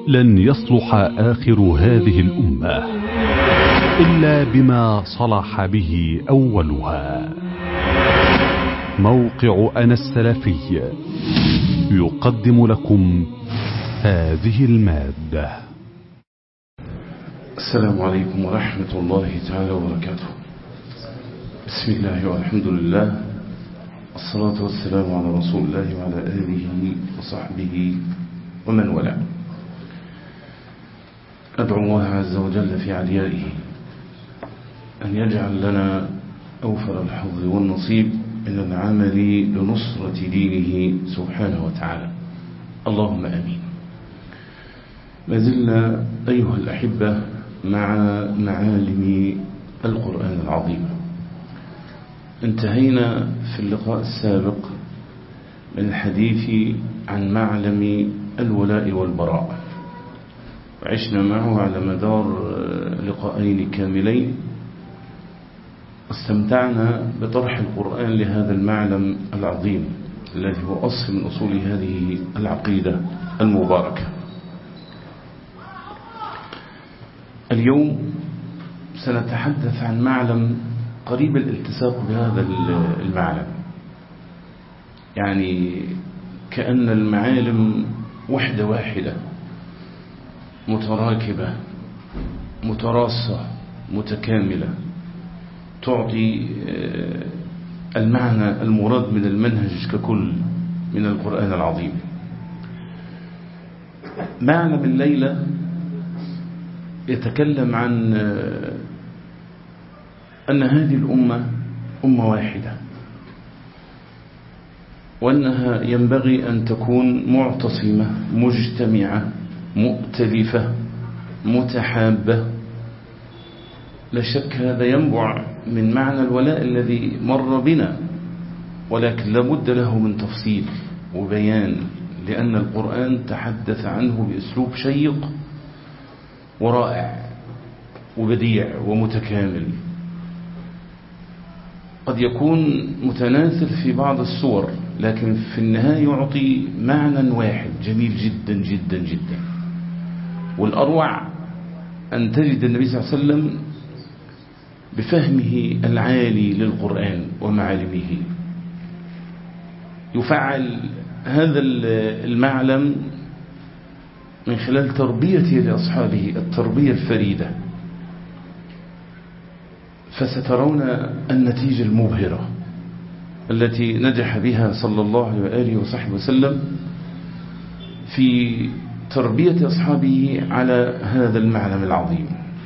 لن يصلح آخر هذه الأمة إلا بما صلح به أولها موقع أنا السلفي يقدم لكم هذه المادة السلام عليكم ورحمة الله تعالى وبركاته بسم الله والحمد لله الصلاة والسلام على رسول الله وعلى آله وصحبه ومن والاه أدعو الله عز وجل في عليائه أن يجعل لنا أوفر الحظ والنصيب من العمل لنصرة دينه سبحانه وتعالى اللهم أمين ما زلنا أيها الأحبة مع معالم القرآن العظيم انتهينا في اللقاء السابق من الحديث عن معلم الولاء والبراء وعشنا معه على مدار لقاءين كاملين واستمتعنا بطرح القرآن لهذا المعلم العظيم الذي هو أصل من أصول هذه العقيدة المباركة اليوم سنتحدث عن معلم قريب الالتصاق بهذا المعلم يعني كأن المعالم وحدة واحدة متراكبة متراصة متكاملة تعطي المعنى المراد من المنهج ككل من القرآن العظيم معلم الليلة يتكلم عن أن هذه الأمة أمة واحدة وأنها ينبغي أن تكون معتصمة مجتمعة مؤتلفة متحابة لا شك هذا ينبع من معنى الولاء الذي مر بنا ولكن لابد له من تفصيل وبيان لأن القرآن تحدث عنه بأسلوب شيق ورائع وبديع ومتكامل قد يكون متناثر في بعض الصور لكن في النهاية يعطي معنى واحد جميل جدا جدا جدا والأروع أن تجد النبي صلى الله عليه وسلم بفهمه العالي للقرآن ومعالمه يفعل هذا المعلم من خلال تربيته لأصحابه التربية الفريدة فسترون النتيجة المبهرة التي نجح بها صلى الله عليه وآله وصحبه وسلم في تربية أصحابه على هذا المعلم العظيم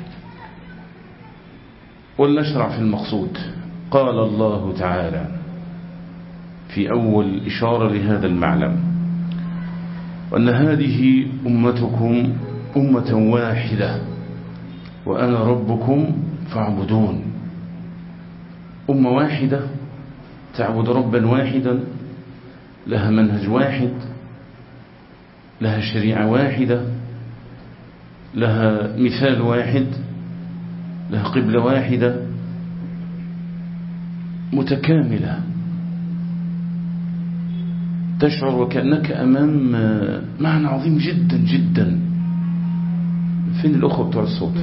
ولنشرع في المقصود قال الله تعالى في أول إشارة لهذا المعلم وأن هذه أمتكم أمة واحدة وأنا ربكم فاعبدون أمة واحدة تعبد ربا واحدا لها منهج واحد لها شريعة واحدة لها مثال واحد لها قبلة واحدة متكاملة تشعر وكأنك أمام معنى عظيم جدا جدا فين الأخوة بتوع الصوت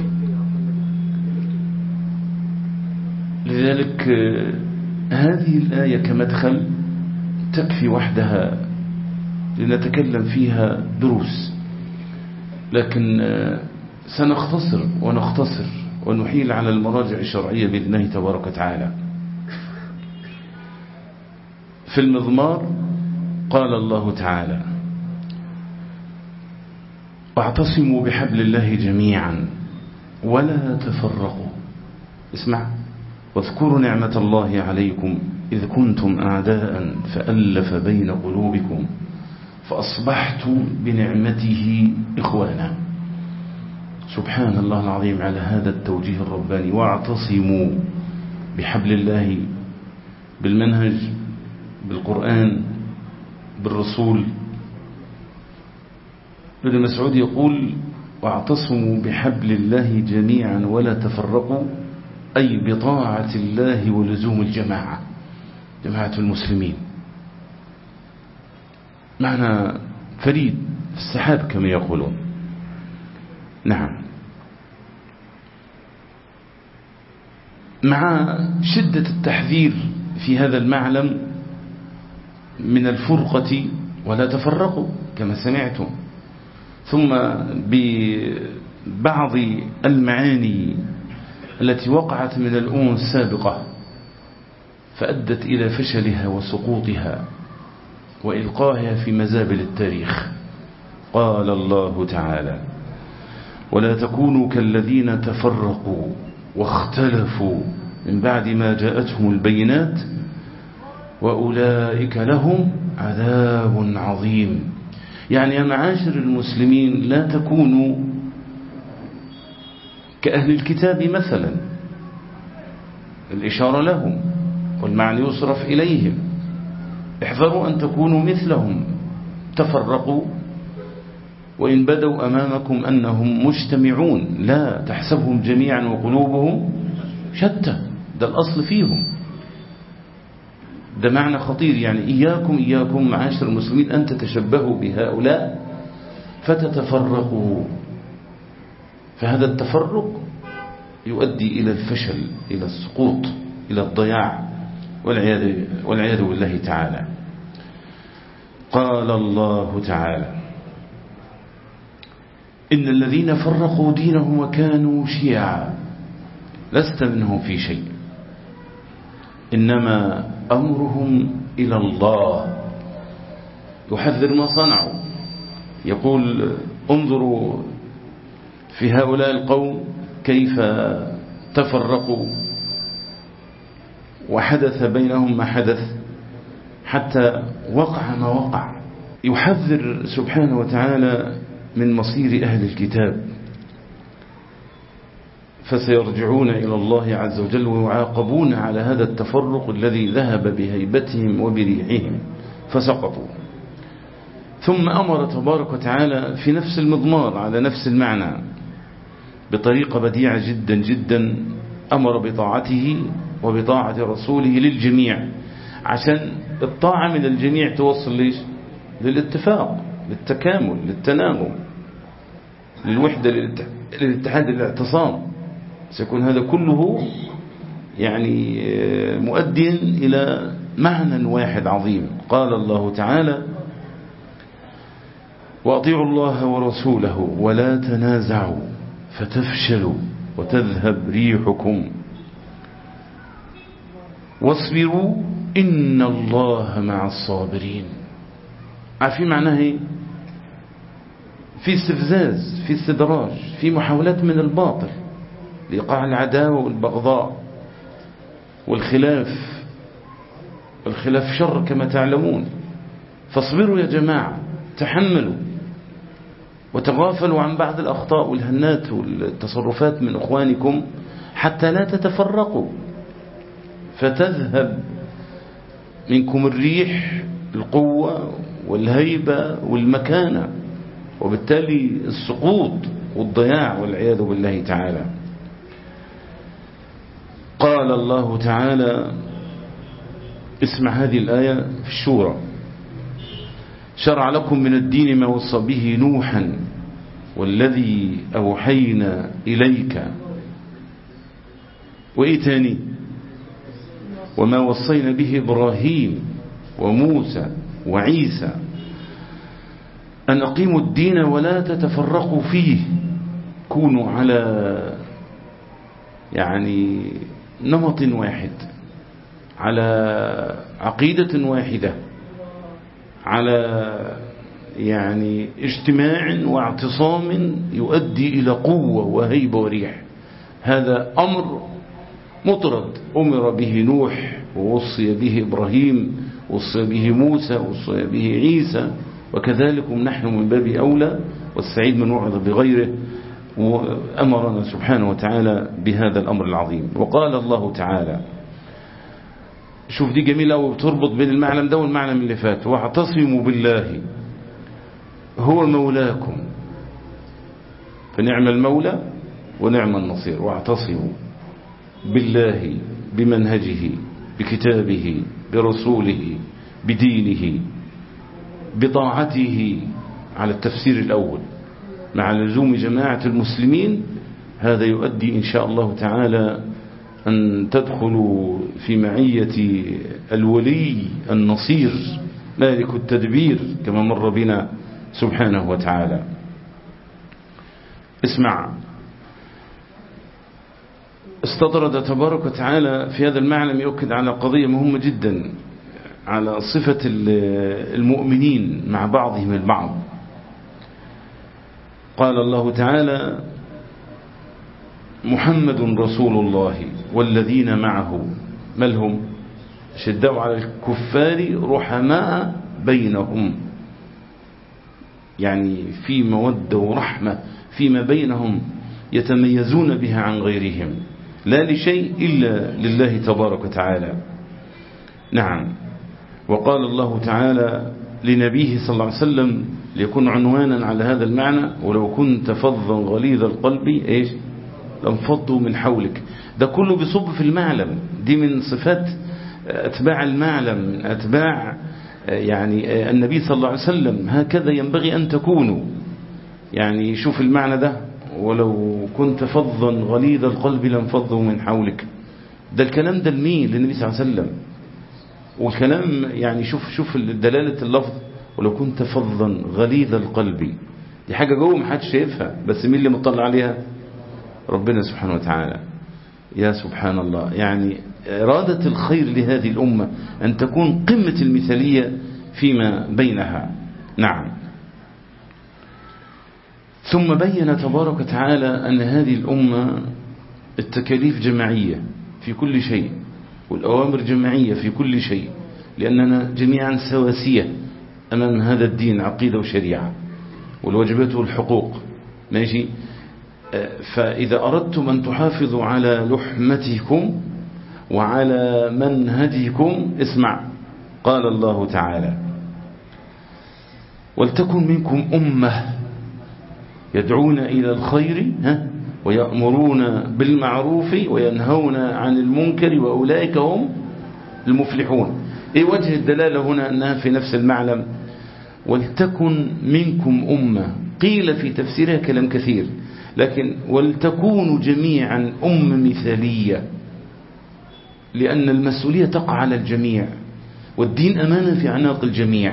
لذلك هذه الآية كمدخل تكفي وحدها لنتكلم فيها دروس لكن سنختصر ونختصر ونحيل على المراجع الشرعية بإذن الله تبارك وتعالى في المضمار قال الله تعالى واعتصموا بحبل الله جميعا ولا تفرقوا اسمع واذكروا نعمة الله عليكم إذ كنتم أعداء فألف بين قلوبكم فأصبحتم بنعمته إخوانا سبحان الله العظيم على هذا التوجيه الرباني واعتصموا بحبل الله بالمنهج بالقرآن بالرسول ابن مسعود يقول واعتصموا بحبل الله جميعا ولا تفرقوا أي بطاعة الله ولزوم الجماعة جماعة المسلمين معنى فريد في السحاب كما يقولون نعم مع شدة التحذير في هذا المعلم من الفرقة ولا تفرقوا كما سمعتم ثم ببعض المعاني التي وقعت من الأمم السابقة فأدت إلى فشلها وسقوطها وإلقاها في مزابل التاريخ قال الله تعالى ولا تكونوا كالذين تفرقوا واختلفوا من بعد ما جاءتهم البينات وأولئك لهم عذاب عظيم يعني يا معاشر المسلمين لا تكونوا كأهل الكتاب مثلا الإشارة لهم والمعنى يصرف إليهم احذروا أن تكونوا مثلهم تفرقوا وإن بدوا أمامكم أنهم مجتمعون لا تحسبهم جميعا وقلوبهم شتى ده الأصل فيهم ده معنى خطير يعني إياكم إياكم معاشر المسلمين أن تتشبهوا بهؤلاء فتتفرقوا فهذا التفرق يؤدي إلى الفشل إلى السقوط إلى الضياع والعياذ, والعياذ بالله تعالى قال الله تعالى إن الذين فرقوا دينهم وكانوا شيعا لست منهم في شيء إنما أمرهم إلى الله يحذر ما صنعوا يقول انظروا في هؤلاء القوم كيف تفرقوا وحدث بينهم ما حدث حتى وقع ما وقع يحذر سبحانه وتعالى من مصير أهل الكتاب فسيرجعون إلى الله عز وجل ويعاقبون على هذا التفرق الذي ذهب بهيبتهم وبريحهم فسقطوا ثم أمر تبارك وتعالى في نفس المضمار على نفس المعنى بطريقة بديعة جدا جدا أمر بطاعته وبطاعة رسوله للجميع عشان الطاعة من الجميع توصل ليش للاتفاق للتكامل للتناغم للوحدة للاتحاد للاعتصام سيكون هذا كله يعني مؤديا إلى معنى واحد عظيم قال الله تعالى وأطيعوا الله ورسوله ولا تنازعوا فتفشلوا وتذهب ريحكم واصبروا إن الله مع الصابرين عارفين معناها ايه في استفزاز في استدراج في محاولات من الباطل لإيقاع العداوة والبغضاء والخلاف الخلاف شر كما تعلمون فاصبروا يا جماعة تحملوا وتغافلوا عن بعض الأخطاء والهنات والتصرفات من أخوانكم حتى لا تتفرقوا فتذهب منكم الريح القوة والهيبة والمكانة وبالتالي السقوط والضياع والعياذ بالله تعالى قال الله تعالى اسمع هذه الآية في الشورى شرع لكم من الدين ما وصى به نوحا والذي أوحينا إليك وإيه تاني وما وصينا به إبراهيم وموسى وعيسى أن أقيموا الدين ولا تتفرقوا فيه كونوا على يعني نمط واحد على عقيدة واحدة على يعني اجتماع واعتصام يؤدي إلى قوة وهيبة وريح هذا أمر مطرد أمر به نوح ووصي به إبراهيم وصي به موسى وصي به عيسى وكذلك نحن من باب أولى والسعيد من وعظ بغيره وأمرنا سبحانه وتعالى بهذا الأمر العظيم وقال الله تعالى شوف دي جميلة وتربط بين المعنى ده والمعنى من اللي فات واعتصموا بالله هو مولاكم فنعم المولى ونعم النصير واعتصموا بالله بمنهجه بكتابه برسوله بدينه بطاعته على التفسير الأول مع لزوم جماعة المسلمين هذا يؤدي إن شاء الله تعالى أن تدخلوا في معية الولي النصير مالك التدبير كما مر بنا سبحانه وتعالى اسمع استطرد تبارك وتعالى في هذا المعلم يؤكد على قضية مهمة جدا على صفة المؤمنين مع بعضهم البعض قال الله تعالى محمد رسول الله والذين معه ما لهم شدوا على الكفار رحماء بينهم يعني في مودة ورحمة فيما بينهم يتميزون بها عن غيرهم لا لشيء إلا لله تبارك وتعالى نعم وقال الله تعالى لنبيه صلى الله عليه وسلم ليكون عنوانا على هذا المعنى ولو كنت فظا غليظ القلب ايش لانفضوا من حولك ده كله بيصب في المعلم دي من صفات أتباع المعلم من أتباع يعني النبي صلى الله عليه وسلم هكذا ينبغي أن تكونوا يعني شوف المعنى ده ولو كنت فظا غليظ القلب لانفضوا من حولك ده الكلام ده لمين للنبي صلى الله عليه وسلم والكلام يعني شوف شوف دلالة اللفظ ولو كنت فظا غليظ القلب دي حاجة جوه ما حدش شايفها بس مين اللي مطلع عليها ربنا سبحانه وتعالى يا سبحان الله يعني إرادة الخير لهذه الأمة أن تكون قمة المثالية فيما بينها نعم ثم بين تبارك وتعالى أن هذه الأمة التكاليف جماعية في كل شيء والأوامر جماعية في كل شيء لأننا جميعا سواسية أمام هذا الدين عقيدة وشريعة والواجبات والحقوق ماشي فإذا أردتم أن تحافظوا على لحمتكم وعلى منهجكم اسمع قال الله تعالى ولتكن منكم أمة يدعون إلى الخير ويأمرون بالمعروف وينهون عن المنكر وأولئك هم المفلحون إيه وجه الدلالة هنا أنها في نفس المعلم ولتكن منكم أمة قيل في تفسيرها كلام كثير لكن ولتكونوا جميعا أمة مثالية لأن المسؤولية تقع على الجميع والدين أمانة في عناق الجميع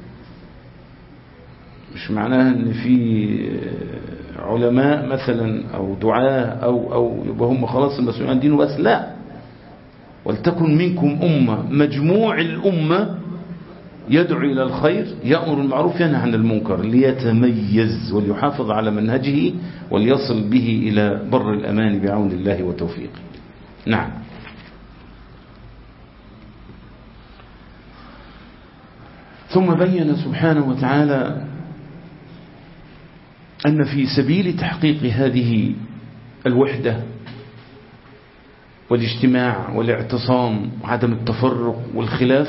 مش معناها ان في علماء مثلا او دعاة او او يبقى هم خلاص المسؤولين عن دينه بس لا ولتكن منكم امه مجموع الامه يدعو الى الخير يامر بالمعروف ينهى عن المنكر ليتميز وليحافظ على منهجه وليصل به الى بر الامان بعون الله وتوفيقه نعم ثم بين سبحانه وتعالى أن في سبيل تحقيق هذه الوحدة والاجتماع والاعتصام وعدم التفرق والخلاف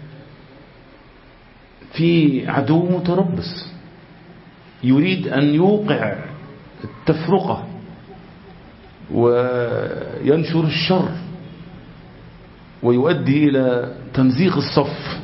في عدو متربص يريد أن يوقع التفرقة وينشر الشر ويؤدي إلى تمزيق الصف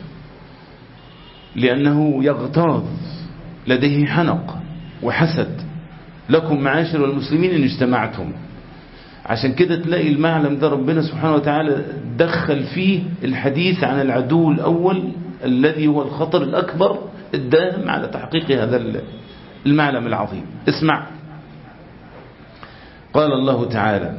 لأنه يغتاظ لديه حنق وحسد لكم معاشر المسلمين إن اجتمعتم عشان كده تلاقي المعلم ده ربنا سبحانه وتعالى دخل فيه الحديث عن العدو الأول الذي هو الخطر الأكبر الداهم على تحقيق هذا المعلم العظيم اسمع قال الله تعالى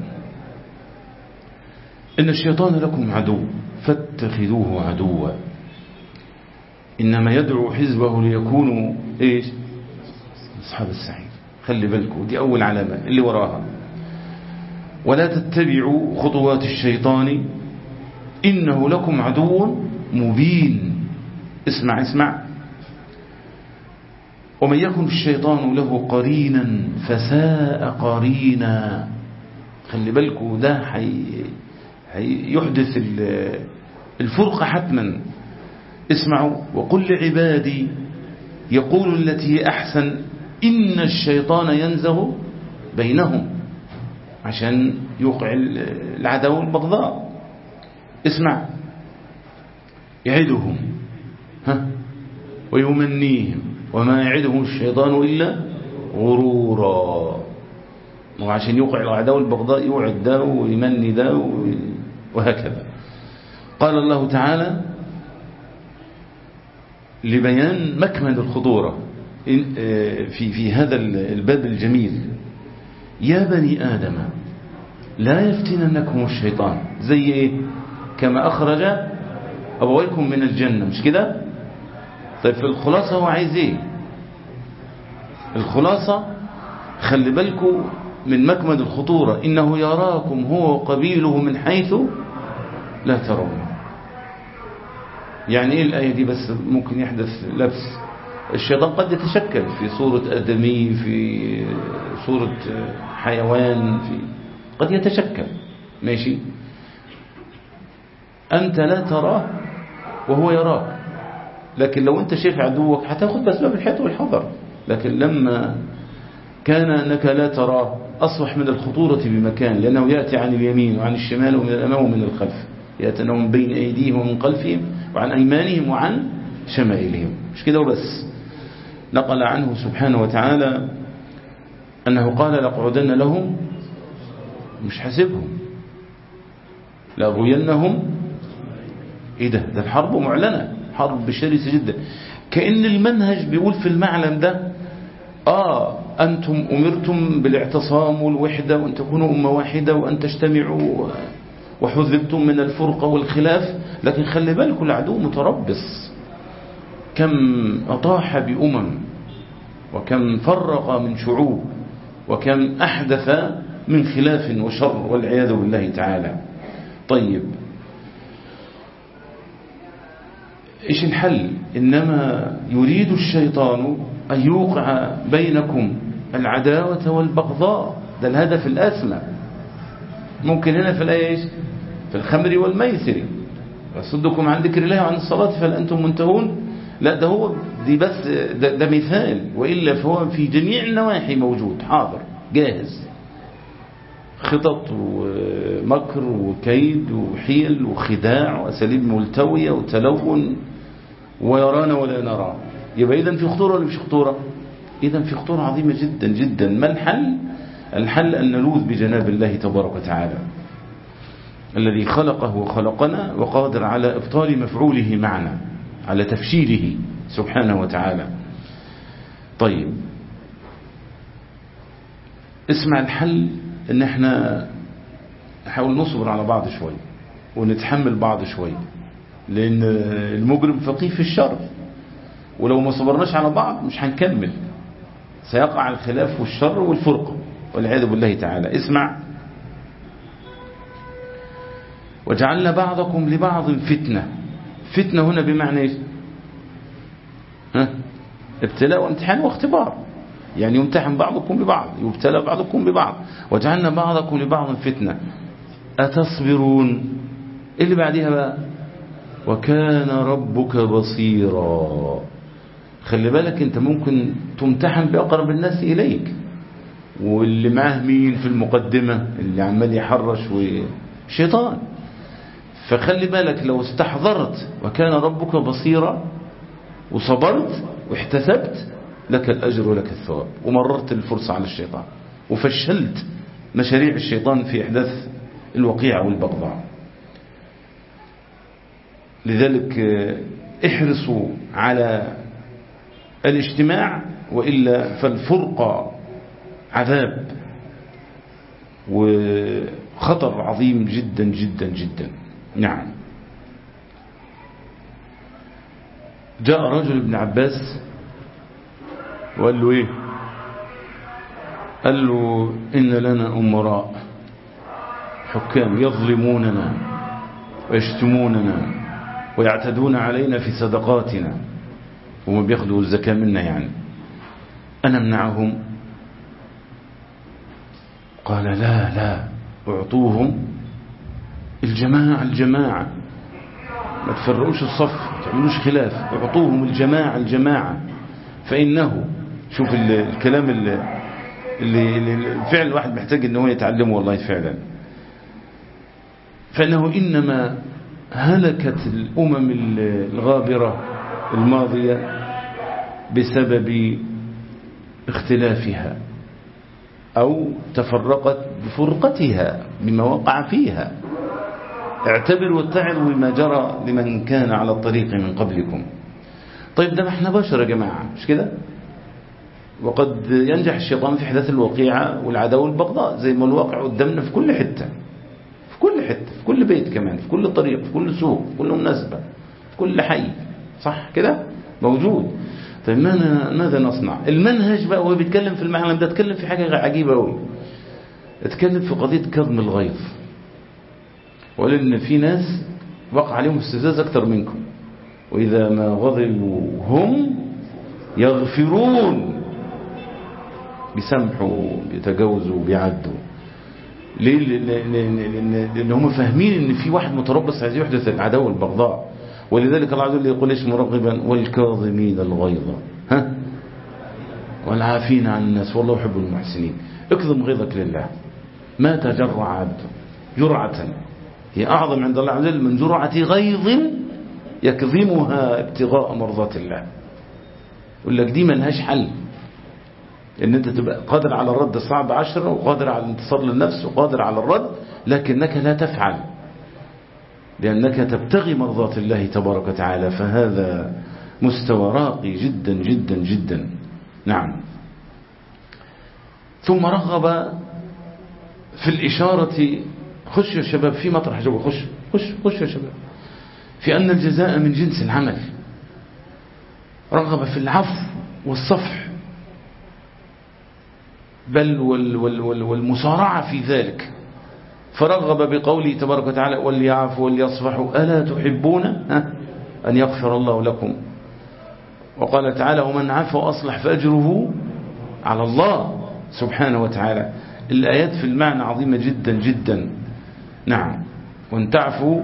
إن الشيطان لكم عدو فاتخذوه عدوا إنما يدعو حزبه ليكونوا إيش أصحاب السعير خلي بالكم دي أول علامة اللي وراها ولا تتبعوا خطوات الشيطان إنه لكم عدو مبين اسمع اسمع ومن يكن الشيطان له قرينا فساء قرينا خلي بالكم ده حي... هيحدث الفرقة حتما اسمعوا وقل لعبادي يقول التي أحسن إن الشيطان ينزغ بينهم عشان يوقع العداوة والبغضاء اسمع يعدهم ها ويمنيهم وما يعدهم الشيطان إلا غرورا وعشان يوقع الأعداء والبغضاء يوعد ده ويمني ده وهكذا قال الله تعالى لبيان مكمن الخطورة في في هذا الباب الجميل يا بني آدم لا يفتننكم الشيطان زي ايه كما أخرج أبويكم من الجنة مش كده طيب في الخلاصة هو عايز ايه الخلاصة خلي بالكم من مكمن الخطورة إنه يراكم هو وقبيله من حيث لا ترون يعني ايه الآية دي بس ممكن يحدث لبس الشيطان قد يتشكل في صورة أدمي في صورة حيوان في قد يتشكل ماشي أنت لا تراه وهو يراك لكن لو أنت شايف عدوك هتاخد بأسباب الحياة والحذر لكن لما كان أنك لا تراه أصبح من الخطورة بمكان لأنه يأتي عن اليمين وعن الشمال ومن الأمام ومن الخلف يأتي من بين أيديهم ومن خلفهم وعن أيمانهم وعن شمائلهم مش كده وبس نقل عنه سبحانه وتعالى أنه قال لقعدن لهم مش حاسبهم لأغوينهم إيه ده ده الحرب معلنة حرب شرسة جدا كأن المنهج بيقول في المعلم ده آه أنتم أمرتم بالاعتصام والوحدة وأن تكونوا أمة واحدة وأن تجتمعوا وحذبتم من الفرقة والخلاف لكن خلي بالكم العدو متربص كم أطاح بأمم وكم فرق من شعوب وكم أحدث من خلاف وشر والعياذ بالله تعالى طيب إيش الحل إنما يريد الشيطان أن يوقع بينكم العداوة والبغضاء ده الهدف الأسمى ممكن هنا في الآية إيش في الخمر والميسر يصدكم عن ذكر الله وعن الصلاة فهل أنتم منتهون لا ده هو دي بس ده, ده مثال وإلا فهو في جميع النواحي موجود حاضر جاهز خطط ومكر وكيد وحيل وخداع وأساليب ملتوية وتلون ويرانا ولا نرى يبقى إذا في خطورة ولا مش خطورة إذا في خطورة عظيمة جدا جدا ما الحل الحل أن نلوذ بجناب الله تبارك وتعالى الذي خلقه وخلقنا وقادر على إبطال مفعوله معنا على تفشيله سبحانه وتعالى طيب اسمع الحل ان احنا نحاول نصبر على بعض شوي ونتحمل بعض شوي لان المجرم فقيه في الشر ولو ما صبرناش على بعض مش هنكمل سيقع الخلاف والشر والفرقة والعياذ بالله تعالى اسمع وجعلنا بعضكم لبعض فتنة فتنة هنا بمعنى ايش ها ابتلاء وامتحان واختبار يعني يمتحن بعضكم ببعض يبتلى بعضكم ببعض وجعلنا بعضكم لبعض فتنة أتصبرون اللي بعدها بقى وكان ربك بصيرا خلي بالك انت ممكن تمتحن بأقرب الناس إليك واللي معاه مين في المقدمة اللي عمال يحرش وشيطان فخلي بالك لو استحضرت وكان ربك بصيرا وصبرت واحتسبت لك الأجر ولك الثواب ومررت الفرصة على الشيطان وفشلت مشاريع الشيطان في إحداث الوقيعة والبغضاء لذلك احرصوا على الاجتماع وإلا فالفرقة عذاب وخطر عظيم جدا جدا جدا نعم جاء رجل ابن عباس وقال له ايه قال له إن لنا أمراء حكام يظلموننا ويشتموننا ويعتدون علينا في صدقاتنا وهم بياخدوا الزكاة منا يعني أنا منعهم قال لا لا اعطوهم الجماعة الجماعة ما تفرقوش الصف ما تعملوش خلاف اعطوهم الجماعة الجماعة فإنه شوف الكلام اللي, اللي, اللي فعلا الواحد محتاج ان هو يتعلمه والله فعلا فإنه إنما هلكت الأمم الغابرة الماضية بسبب اختلافها أو تفرقت بفرقتها بما وقع فيها اعتبر واتعظ بما جرى لمن كان على الطريق من قبلكم طيب ده ما احنا بشر يا جماعة مش كده وقد ينجح الشيطان في حدث الوقيعة والعداوة والبغضاء زي ما الواقع قدامنا في كل حتة في كل حتة في كل بيت كمان في كل طريق في كل سوق في كل مناسبة في كل حي صح كده موجود طيب ماذا نصنع المنهج بقى وهو بيتكلم في المعلم ده اتكلم في حاجة عجيبة قوي اتكلم في قضية كظم الغيظ وقال ان في ناس وقع عليهم استفزاز اكتر منكم واذا ما غضبوا هم يغفرون بيسامحوا بيتجاوزوا بيعدوا ليه لان لان هم فاهمين ان في واحد متربص عايز يحدث العداوه والبغضاء ولذلك الله عز وجل يقول ايش مرغبا والكاظمين الغيظ ها والعافين عن الناس والله يحب المحسنين اكظم غيظك لله ما تجرع عبد جرعة هي أعظم عند الله عز وجل من جرعة غيظ يكظمها ابتغاء مرضات الله يقول لك دي ملهاش حل ان انت تبقى قادر على الرد صعب عشرة وقادر على الانتصار للنفس وقادر على الرد لكنك لا تفعل لأنك تبتغي مرضات الله تبارك وتعالى فهذا مستوى راقي جدا جدا جدا نعم ثم رغب في الإشارة خش يا شباب في مطرح جوا خش خش خش يا شباب في أن الجزاء من جنس العمل رغب في العفو والصفح بل وال وال وال والمسارعة في ذلك فرغب بقوله تبارك وتعالى وليعفوا وليصفحوا ألا تحبون أن يغفر الله لكم وقال تعالى ومن عفى وأصلح فأجره على الله سبحانه وتعالى الآيات في المعنى عظيمة جدا جدا نعم وان تعفوا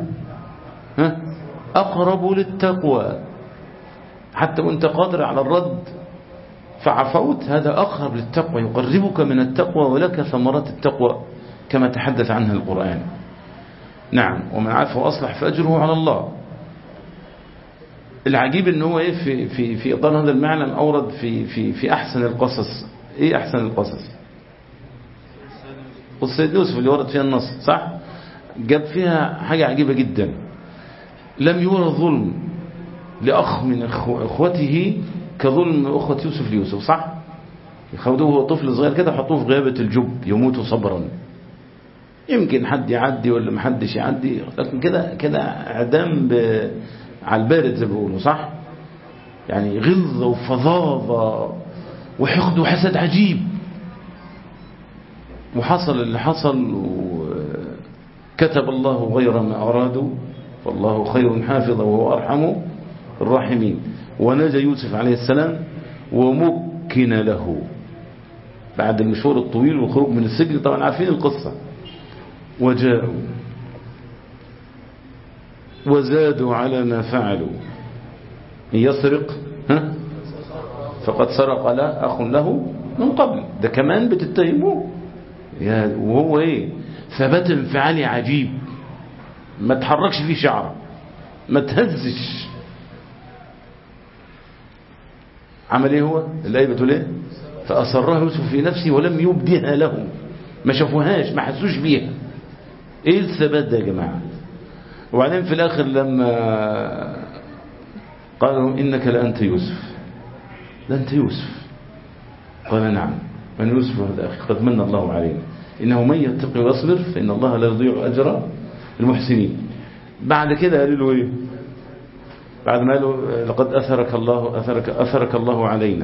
أقرب للتقوى حتى وانت قادر على الرد فعفوت هذا أقرب للتقوى يقربك من التقوى ولك ثمرات التقوى كما تحدث عنها القرآن نعم ومن عاف وأصلح فأجره على الله العجيب ان هو ايه في في في اطار هذا المعنى اورد في في في احسن القصص ايه احسن القصص قصه يوسف اللي ورد فيها النص صح جاب فيها حاجه عجيبه جدا لم يورد ظلم لاخ من اخوته كظلم اخوه يوسف ليوسف صح يخدوه وهو طفل صغير كده حطوه في غيابه الجب يموت صبرا يمكن حد يعدي ولا محدش يعدي لكن كده كده اعدام ب... على البارد زي ما بيقولوا صح يعني غلظه وفظاظه وحقد وحسد عجيب وحصل اللي حصل وكتب الله غير ما أرادوا فالله خير حافظا وهو أرحم الراحمين ونجى يوسف عليه السلام ومكن له بعد المشوار الطويل والخروج من السجن طبعا عارفين القصة وجاءوا وزادوا على ما فعلوا إن يسرق ها فقد سرق لا أخ له من قبل ده كمان بتتهموه يا وهو ايه ثبات انفعالي عجيب ما تحركش فيه شعره ما تهزش عمل ايه هو الايه بتقول ايه فاصرها يوسف في نفسه ولم يبدها لهم ما شافوهاش ما حسوش بيها ايه الثبات ده يا جماعه وبعدين في الاخر لما قالوا انك لانت يوسف لانت يوسف قال نعم من يوسف هذا أخي قد من الله علينا إنه من يتقي ويصبر فإن الله لا يضيع أجر المحسنين بعد كده قالوا له إيه بعد ما قالوا لقد أثرك الله أثرك, أثرك الله علينا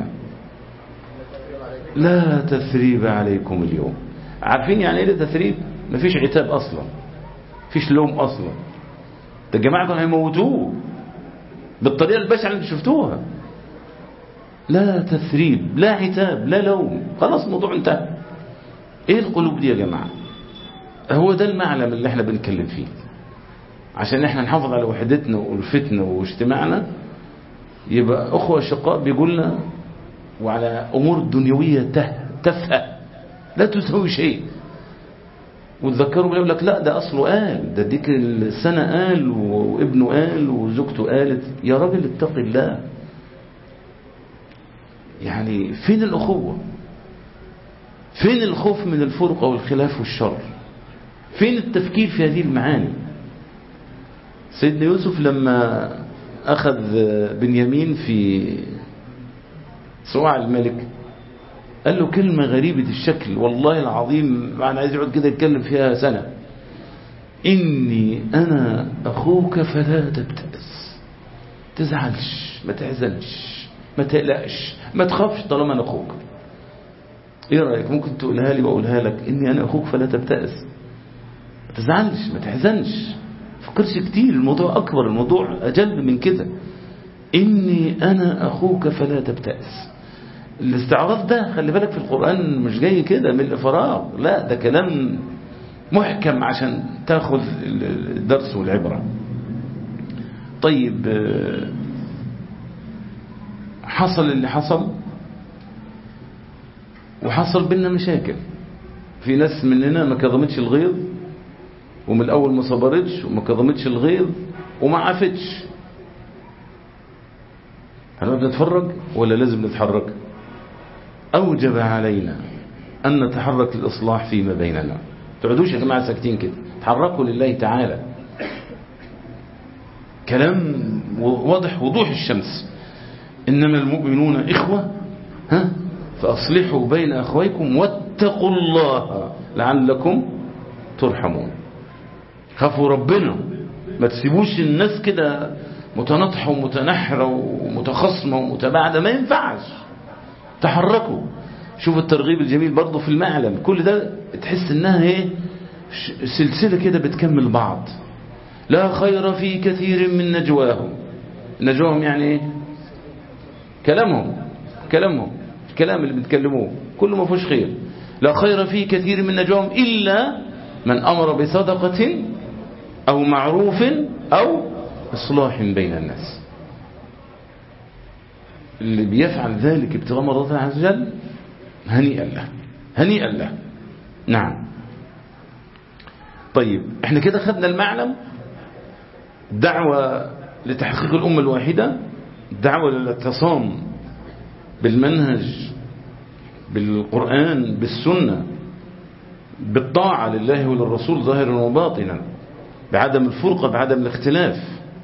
لا تثريب عليكم اليوم عارفين يعني ايه تثريب مفيش عتاب أصلا مفيش لوم أصلا ده الجماعة كانوا هيموتوه بالطريقة البشعة اللي شفتوها لا تثريب لا عتاب لا لوم خلاص الموضوع انتهى ايه القلوب دي يا جماعة هو ده المعلم اللي احنا بنتكلم فيه عشان احنا نحافظ على وحدتنا والفتنا واجتماعنا يبقى اخوة شقاء بيقولنا وعلى امور دنيوية تافهة لا تسوي شيء وتذكروا يقول لك لا ده اصله قال ده ديك السنة قال وابنه قال وزوجته قالت يا راجل اتق الله يعني فين الأخوة فين الخوف من الفرقة والخلاف والشر فين التفكير في هذه المعاني سيدنا يوسف لما أخذ بنيامين في صواع الملك قال له كلمة غريبة الشكل والله العظيم أنا عايز يقعد كده يتكلم فيها سنة إني أنا أخوك فلا تبتئس تزعلش ما تحزنش ما تقلقش ما تخافش طالما أنا أخوك إيه رأيك ممكن تقولها لي وأقولها لك إني أنا أخوك فلا تبتئس ما تزعلش ما تحزنش فكرش كتير الموضوع أكبر الموضوع أجل من كده إني أنا أخوك فلا تبتئس الاستعراض ده خلي بالك في القرآن مش جاي كده من الفراغ لا ده كلام محكم عشان تاخذ الدرس والعبرة طيب حصل اللي حصل وحصل بينا مشاكل في ناس مننا ما كظمتش الغيظ ومن الأول ما صبرتش وما كظمتش الغيظ وما عافتش هل بنتفرج ولا لازم نتحرك أوجب علينا أن نتحرك للإصلاح فيما بيننا تقعدوش يا جماعة ساكتين كده تحركوا لله تعالى كلام واضح وضوح الشمس إنما المؤمنون إخوة ها فأصلحوا بين أخويكم واتقوا الله لعلكم ترحمون خافوا ربنا ما تسيبوش الناس كده متنطحة ومتنحرة ومتخصمة ومتباعدة ما ينفعش تحركوا شوف الترغيب الجميل برضه في المعلم كل ده تحس انها ايه سلسلة كده بتكمل بعض لا خير في كثير من نجواهم نجواهم يعني ايه كلامهم كلامهم الكلام اللي بيتكلموه كله ما فيهوش خير لا خير في كثير من نجواهم إلا من أمر بصدقة أو معروف أو إصلاح بين الناس اللي بيفعل ذلك ابتغاء مرضات الله عز وجل هنيئا له هنيئا له نعم طيب احنا كده خدنا المعلم دعوة لتحقيق الأمة الواحدة دعوة للاعتصام بالمنهج بالقرآن بالسنة بالطاعة لله وللرسول ظاهرا وباطنا بعدم الفرقة بعدم الاختلاف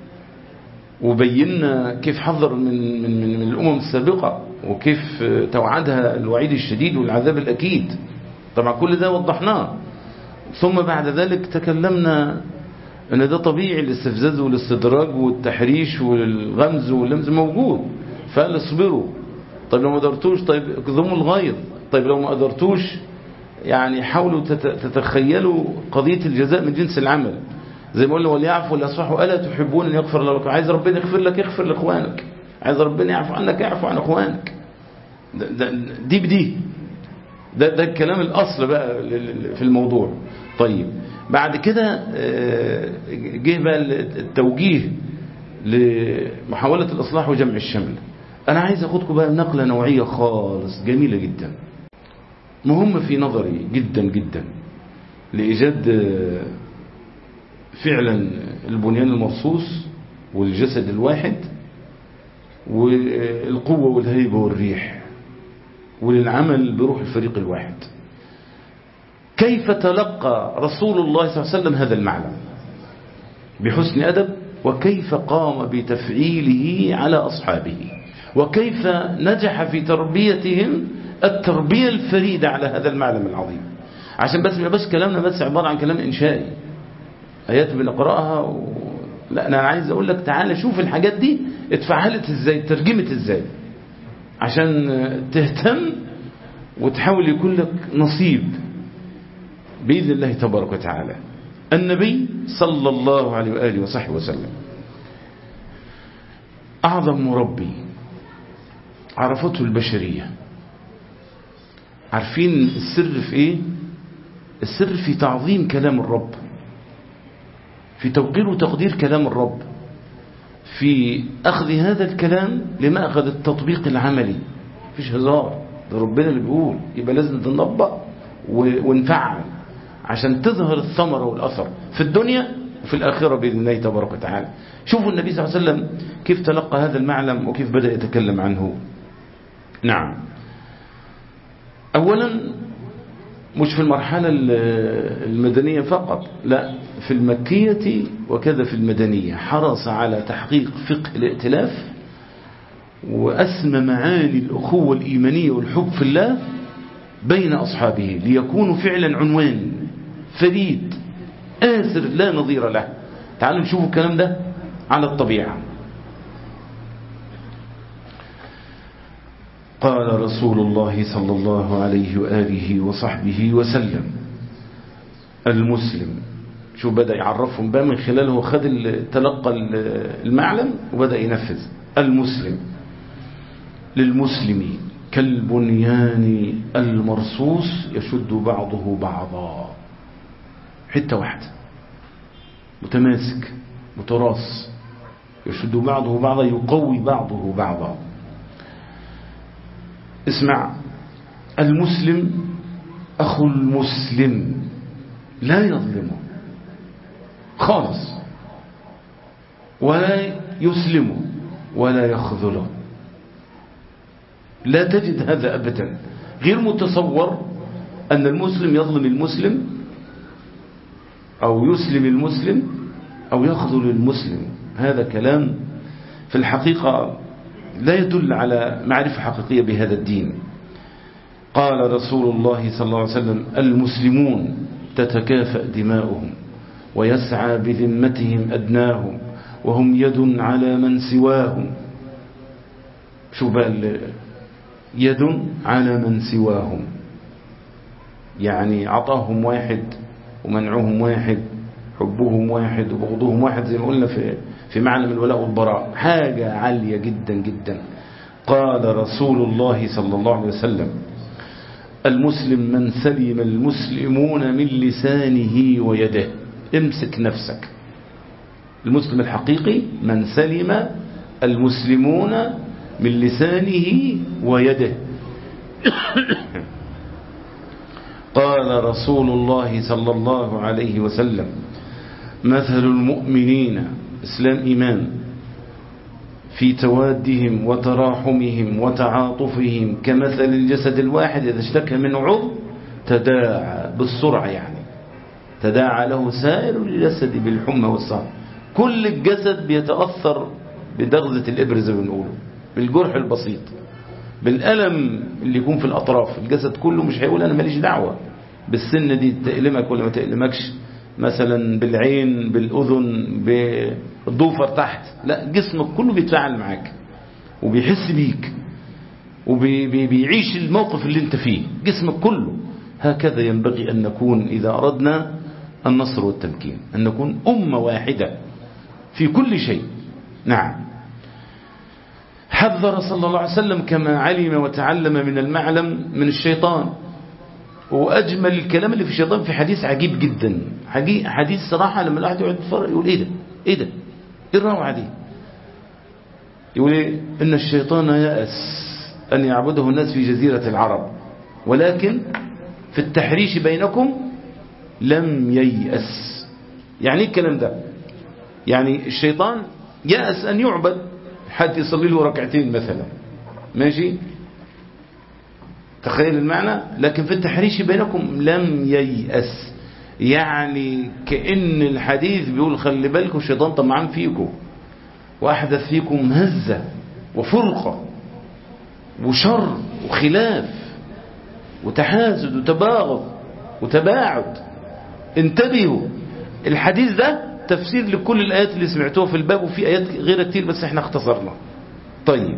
وبينا كيف حذر من, من, من, من الأمم السابقة وكيف توعدها الوعيد الشديد والعذاب الأكيد طبعا كل ده وضحناه ثم بعد ذلك تكلمنا ان ده طبيعي الاستفزاز والاستدراج والتحريش والغمز واللمز موجود فقال اصبروا طيب لو ما قدرتوش طيب اكظموا الغيظ طيب لو ما قدرتوش يعني حاولوا تتخيلوا قضية الجزاء من جنس العمل زي ما قلنا وليعفوا وليصفحوا ألا تحبون أن يغفر لكم عايز ربنا يغفر لك يغفر لإخوانك عايز ربنا يعفو عنك يعفو عن إخوانك ده ده دي بدي ده, ده الكلام الأصل بقى في الموضوع طيب بعد كده جه بقى التوجيه لمحاولة الإصلاح وجمع الشمل أنا عايز أخدكم بقى نقلة نوعية خالص جميلة جدا مهم في نظري جدا جدا لإيجاد فعلا البنيان المرصوص والجسد الواحد والقوة والهيبة والريح وللعمل بروح الفريق الواحد كيف تلقى رسول الله صلى الله عليه وسلم هذا المعنى بحسن أدب وكيف قام بتفعيله على أصحابه وكيف نجح في تربيتهم التربية الفريدة على هذا المعلم العظيم عشان بس ما يبقاش كلامنا بس عبارة عن كلام إنشائي آيات بنقرأها و... لا أنا عايز أقول لك تعالى شوف الحاجات دي اتفعلت إزاي ترجمت إزاي عشان تهتم وتحاول يكون لك نصيب بإذن الله تبارك وتعالى النبي صلى الله عليه وآله وصحبه وسلم أعظم مربي عرفته البشرية عارفين السر في ايه السر في تعظيم كلام الرب في توقير وتقدير كلام الرب في أخذ هذا الكلام لمأخذ التطبيق العملي مفيش هزار ده ربنا اللي بيقول يبقى لازم نطبق ونفعل عشان تظهر الثمرة والأثر في الدنيا وفي الآخرة بإذن الله تبارك وتعالى شوفوا النبي صلى الله عليه وسلم كيف تلقى هذا المعلم وكيف بدأ يتكلم عنه نعم أولا مش في المرحلة المدنية فقط لا في المكية وكذا في المدنية حرص على تحقيق فقه الائتلاف وأسمى معاني الأخوة الإيمانية والحب في الله بين أصحابه ليكونوا فعلا عنوان فريد آسر لا نظير له تعالوا نشوف الكلام ده على الطبيعة قال رسول الله صلى الله عليه وآله وصحبه وسلم المسلم شو بدأ يعرفهم بقى من خلاله خد تلقى المعلم وبدأ ينفذ المسلم للمسلم كالبنيان المرصوص يشد بعضه بعضا حتة واحدة متماسك متراص يشد بعضه بعضا يقوي بعضه بعضا اسمع المسلم أخو المسلم لا يظلمه خالص ولا يسلمه ولا يخذله لا تجد هذا أبدا غير متصور أن المسلم يظلم المسلم أو يسلم المسلم أو يخذل المسلم هذا كلام في الحقيقة لا يدل على معرفة حقيقية بهذا الدين قال رسول الله صلى الله عليه وسلم المسلمون تتكافأ دماؤهم ويسعى بذمتهم أدناهم وهم يد على من سواهم شو بقى يد على من سواهم يعني عطاهم واحد ومنعهم واحد حبهم واحد وبغضهم واحد زي ما قلنا في في معنى من الولاء والبراء حاجة عالية جدا جدا قال رسول الله صلى الله عليه وسلم المسلم من سلم المسلمون من لسانه ويده امسك نفسك المسلم الحقيقي من سلم المسلمون من لسانه ويده قال رسول الله صلى الله عليه وسلم مثل المؤمنين إسلام إيمان في توادهم وتراحمهم وتعاطفهم كمثل الجسد الواحد إذا اشتكى منه عضو تداعى بالسرعة يعني تداعى له سائر الجسد بالحمى والصهر كل الجسد بيتأثر بدغزة الإبر زي ما بنقوله بالجرح البسيط بالألم اللي يكون في الأطراف الجسد كله مش هيقول أنا ماليش دعوة بالسن دي تألمك ولا ما تألمكش مثلا بالعين بالأذن بالضوفر تحت لا جسمك كله بيتفاعل معاك وبيحس بيك وبيعيش الموقف اللي انت فيه جسمك كله هكذا ينبغي أن نكون إذا أردنا النصر والتمكين أن نكون أمة واحدة في كل شيء نعم حذر صلى الله عليه وسلم كما علم وتعلم من المعلم من الشيطان وأجمل الكلام اللي في الشيطان في حديث عجيب جدا حديث صراحة لما الواحد يقعد يتفرج يقول ايه ده ايه ده ايه الروعة دي يقول ايه ان الشيطان يأس ان يعبده الناس في جزيرة العرب ولكن في التحريش بينكم لم ييأس يعني ايه الكلام ده يعني الشيطان يأس ان يعبد حد يصلي له ركعتين مثلا ماشي تخيل المعنى لكن في التحريش بينكم لم ييأس يعني كأن الحديث بيقول خلي بالكم الشيطان طمعان فيكم وأحدث فيكم هزة وفرقة وشر وخلاف وتحاسد وتباغض وتباعد انتبهوا الحديث ده تفسير لكل الآيات اللي سمعتوها في الباب وفي آيات غيرها كتير بس احنا اختصرنا طيب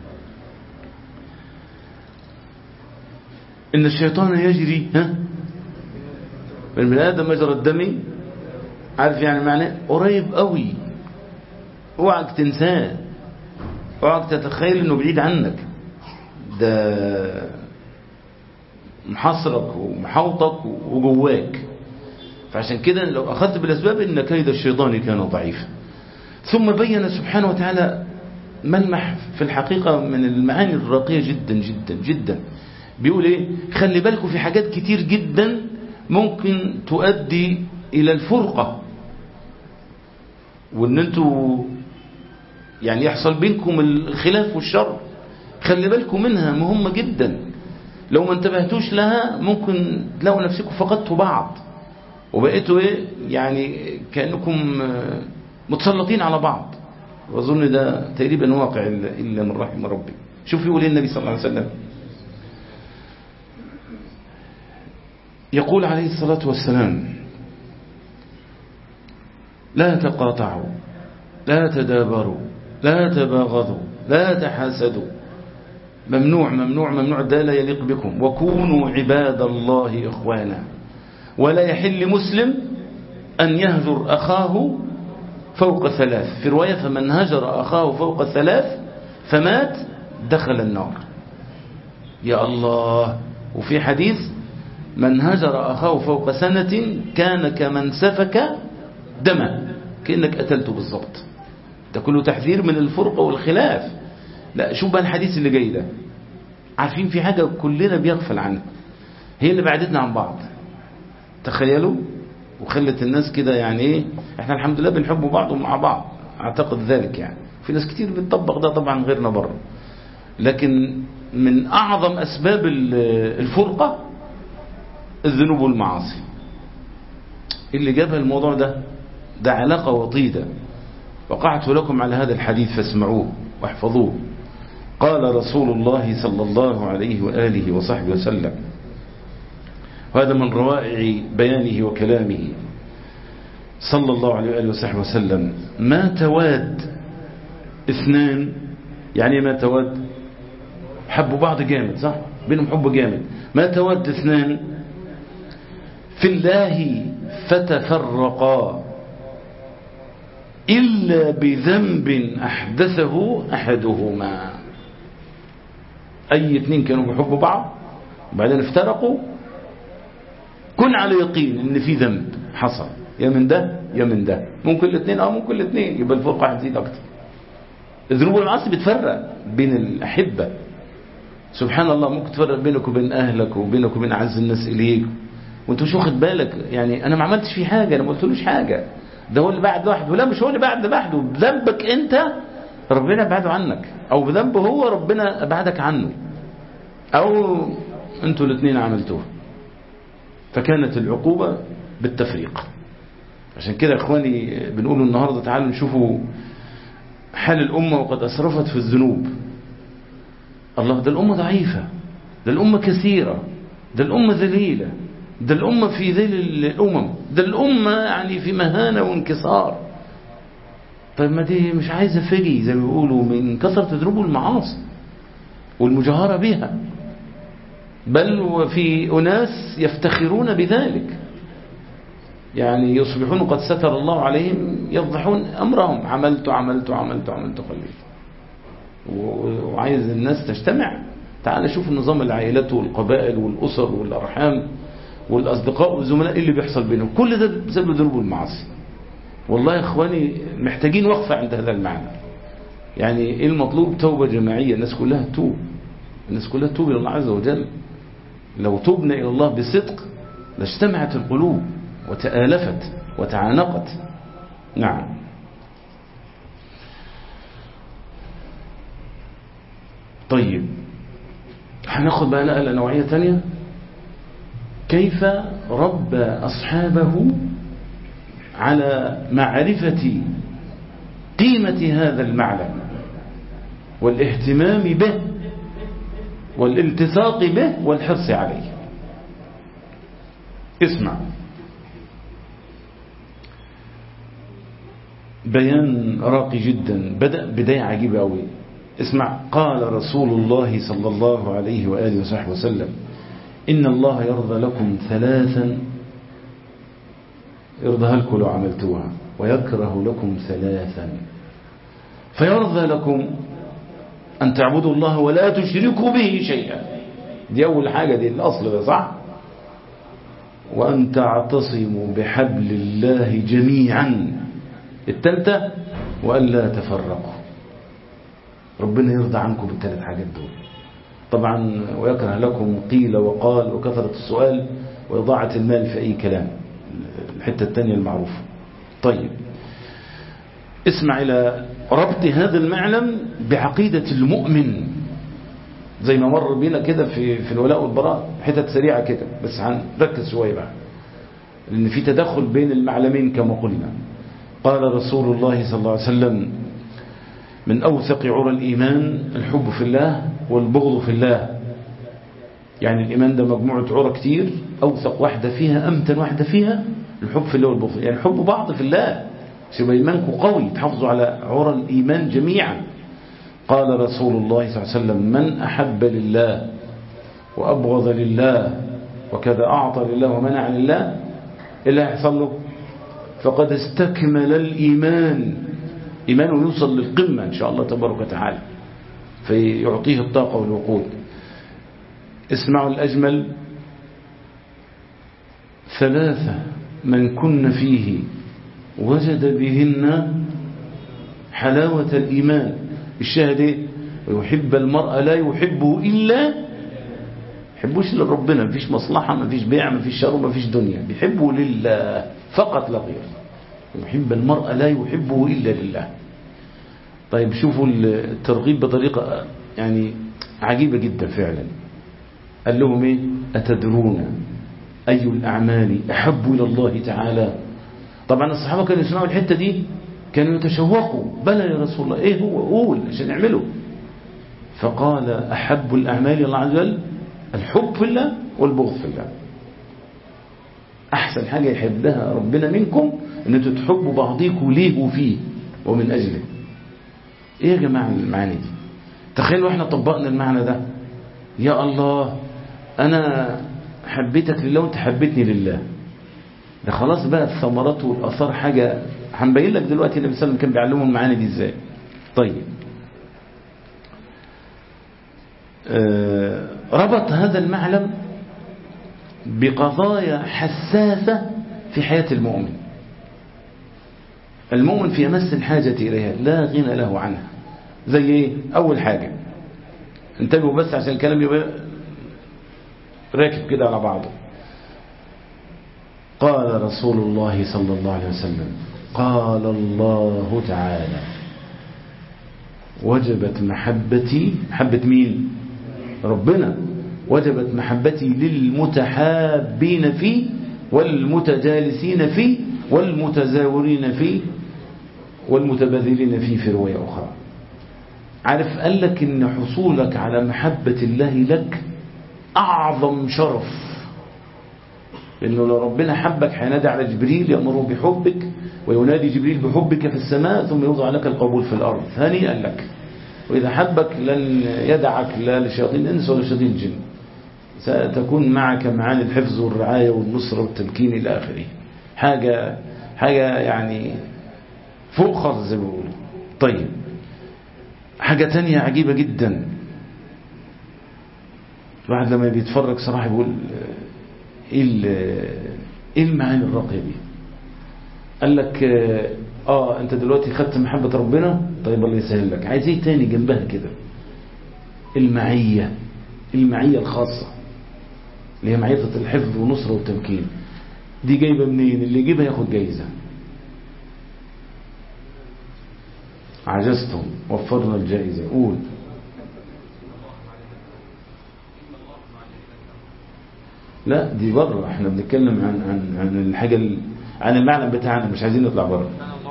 إن الشيطان يجري ها من من آدم مجرى الدم عارف يعني معناه قريب قوي اوعك تنساه اوعك تتخيل انه بعيد عنك ده محصرك ومحوطك وجواك فعشان كده لو أخذت بالأسباب إن كيد الشيطان كان ضعيفا ثم بين سبحانه وتعالى ملمح في الحقيقة من المعاني الراقية جدا جدا جدا بيقول ايه خلي بالكم في حاجات كتير جدا ممكن تؤدي الى الفرقة وان انتوا يعني يحصل بينكم الخلاف والشر خلي بالكم منها مهمة جدا لو ما انتبهتوش لها ممكن تلاقوا نفسكم فقدتوا بعض وبقيتوا ايه يعني كأنكم متسلطين على بعض واظن ده تقريبا واقع الا من رحم ربي شوف يقول النبي صلى الله عليه وسلم يقول عليه الصلاة والسلام لا تقاطعوا لا تدابروا لا تباغضوا لا تحاسدوا ممنوع ممنوع ممنوع ده لا يليق بكم وكونوا عباد الله إخوانا ولا يحل مسلم أن يهجر أخاه فوق ثلاث في رواية فمن هجر أخاه فوق ثلاث فمات دخل النار يا الله وفي حديث من هجر أخاه فوق سنة كان كمن سفك دما كأنك قتلته بالضبط ده كله تحذير من الفرقة والخلاف لا شوف بقى الحديث اللي جاي ده عارفين في حاجة كلنا بيغفل عنها هي اللي بعدتنا عن بعض تخيلوا وخلت الناس كده يعني ايه احنا الحمد لله بنحب بعض ومع بعض اعتقد ذلك يعني في ناس كتير بتطبق ده طبعا غيرنا بره لكن من اعظم اسباب الفرقة الذنوب والمعاصي اللي جابها الموضوع ده ده علاقة وطيدة وقعت لكم على هذا الحديث فاسمعوه واحفظوه قال رسول الله صلى الله عليه وآله وصحبه وسلم وهذا من روائع بيانه وكلامه صلى الله عليه وآله وصحبه وسلم ما تواد اثنان يعني ما تواد حبوا بعض جامد صح بينهم حب جامد ما تواد اثنان في الله فتفرقا إلا بذنب أحدثه أحدهما أي اثنين كانوا بيحبوا بعض وبعدين افترقوا كن على يقين ان في ذنب حصل يا من ده يا من ده ممكن الاثنين اه ممكن الاثنين يبقى الفرقه هتزيد اكتر الذنوب والمعاصي بتفرق بين الاحبه سبحان الله ممكن تفرق بينك وبين اهلك وبينك وبين اعز الناس اليك وانت مش واخد بالك يعني انا ما عملتش فيه حاجه انا ما قلتلوش حاجه ده هو اللي بعد لوحده لا مش هو اللي بعد لوحده بذنبك انت ربنا ابعده عنك او بذنبه هو ربنا ابعدك عنه او انتوا الاثنين عملتوه فكانت العقوبة بالتفريق عشان كده اخواني بنقول النهاردة تعالوا نشوفوا حال الأمة وقد أسرفت في الذنوب الله ده الأمة ضعيفة ده الأمة كثيرة ده الأمة ذليلة ده الأمة في ذيل الأمم ده الأمة يعني في مهانة وانكسار طيب ما دي مش عايزة فجي زي ما بيقولوا من كثرة الذنوب والمعاصي والمجاهرة بها بل وفي أناس يفتخرون بذلك يعني يصبحون قد ستر الله عليهم يفضحون أمرهم عملت عملت عملت عملت خليت وعايز الناس تجتمع تعال شوف نظام العائلات والقبائل والأسر والأرحام والأصدقاء والزملاء اللي بيحصل بينهم كل ده بسبب الذنوب والمعاصي والله يا إخواني محتاجين وقفة عند هذا المعنى يعني إيه المطلوب توبة جماعية الناس كلها تتوب الناس كلها تتوب إلى الله عز وجل لو تبنا إلى الله بصدق لاجتمعت القلوب وتآلفت وتعانقت نعم طيب هناخد بقى نقلة نوعية تانية كيف ربى أصحابه على معرفة قيمة هذا المعلم والاهتمام به والالتصاق به والحرص عليه اسمع بيان راقي جدا بدأ بداية عجيبة أوي اسمع قال رسول الله صلى الله عليه وآله وصحبه وسلم إن الله يرضى لكم ثلاثا يرضى لكم لو عملتوها ويكره لكم ثلاثا فيرضى لكم أن تعبدوا الله ولا تشركوا به شيئا دي أول حاجة دي الأصل ده صح وأن تعتصموا بحبل الله جميعا التالتة وأن لا تفرقوا ربنا يرضى عنكم بالثلاث حاجات دول طبعا ويكره لكم قيل وقال وكثرة السؤال وإضاعة المال في أي كلام الحتة الثانية المعروفة طيب اسمع إلى ربط هذا المعلم بعقيدة المؤمن زي ما مر بينا كده في في الولاء والبراء حتت سريعة كده بس هنركز شوية بقى لأن في تدخل بين المعلمين كما قلنا قال رسول الله صلى الله عليه وسلم من أوثق عرى الإيمان الحب في الله والبغض في الله يعني الإيمان ده مجموعة عرى كتير أوثق واحدة فيها أمتن واحدة فيها الحب في الله والبغض يعني حب بعض في الله سيبقى إيمانكم قوي تحافظوا على عرى الإيمان جميعا قال رسول الله صلى الله عليه وسلم من أحب لله وأبغض لله وكذا أعطى لله ومنع لله إلا يحصل له فقد استكمل الإيمان إيمانه يوصل للقمة إن شاء الله تبارك وتعالى فيعطيه الطاقة والوقود اسمعوا الأجمل ثلاثة من كن فيه وجد بهن حلاوة الإيمان الشاهد ايه ويحب المرأة لا يحبه إلا يحبوش لربنا مفيش مصلحة مفيش بيع مفيش شر مفيش دنيا بيحبه لله فقط لا غير يحب المرأة لا يحبه إلا لله طيب شوفوا الترغيب بطريقة يعني عجيبة جدا فعلا قال لهم ايه أتدرون أي الأعمال أحب إلى الله تعالى طبعا الصحابة كانوا يسمعوا الحتة دي كانوا يتشوقوا بلى يا رسول الله ايه هو قول عشان نعمله فقال أحب الأعمال إلى الله عز وجل الحب في الله والبغض في الله أحسن حاجة يحبها ربنا منكم أن انتوا تحبوا بعضيكم ليه وفيه ومن أجله إيه يا جماعة المعاني دي تخيلوا إحنا طبقنا المعنى ده يا الله أنا حبيتك لله وانت حبيتني لله ده خلاص بقى الثمرات والأثار حاجة هنبين لك دلوقتي النبي صلى الله عليه وسلم كان بيعلمهم المعاني دي ازاي طيب آه ربط هذا المعلم بقضايا حساسة في حياة المؤمن المؤمن في أمس الحاجة إليها لا غنى له عنها زي ايه أول حاجة انتبهوا بس عشان الكلام يبقى راكب كده على بعضه قال رسول الله صلى الله عليه وسلم قال الله تعالى وجبت محبتي محبة مين ربنا وجبت محبتي للمتحابين فيه والمتجالسين فيه والمتزاورين فيه والمتبذلين فيه في رواية أخرى عارف قال لك إن حصولك على محبة الله لك أعظم شرف لأنه لو ربنا حبك هينادي على جبريل يأمره بحبك وينادي جبريل بحبك في السماء ثم يوضع لك القبول في الأرض هنيئا لك وإذا حبك لن يدعك لا لشياطين الإنس ولا شياطين الجن ستكون معك معاني الحفظ والرعاية والنصرة والتمكين إلى آخره حاجة حاجة يعني فوق خالص زي ما بيقولوا طيب حاجة تانية عجيبة جدا الواحد لما بيتفرج صراحة يقول ايه ايه المعاني الراقية دي قال لك اه انت دلوقتي خدت محبة ربنا طيب الله يسهل لك عايز ايه تاني جنبها كده المعية المعية الخاصة اللي هي معية الحفظ والنصرة والتمكين دي جايبة منين اللي يجيبها ياخد جايزة عجزتم وفرنا الجائزة قول لا دي بره احنا بنتكلم عن عن عن الحاجه ال... عن المعلم بتاعنا مش عايزين نطلع بره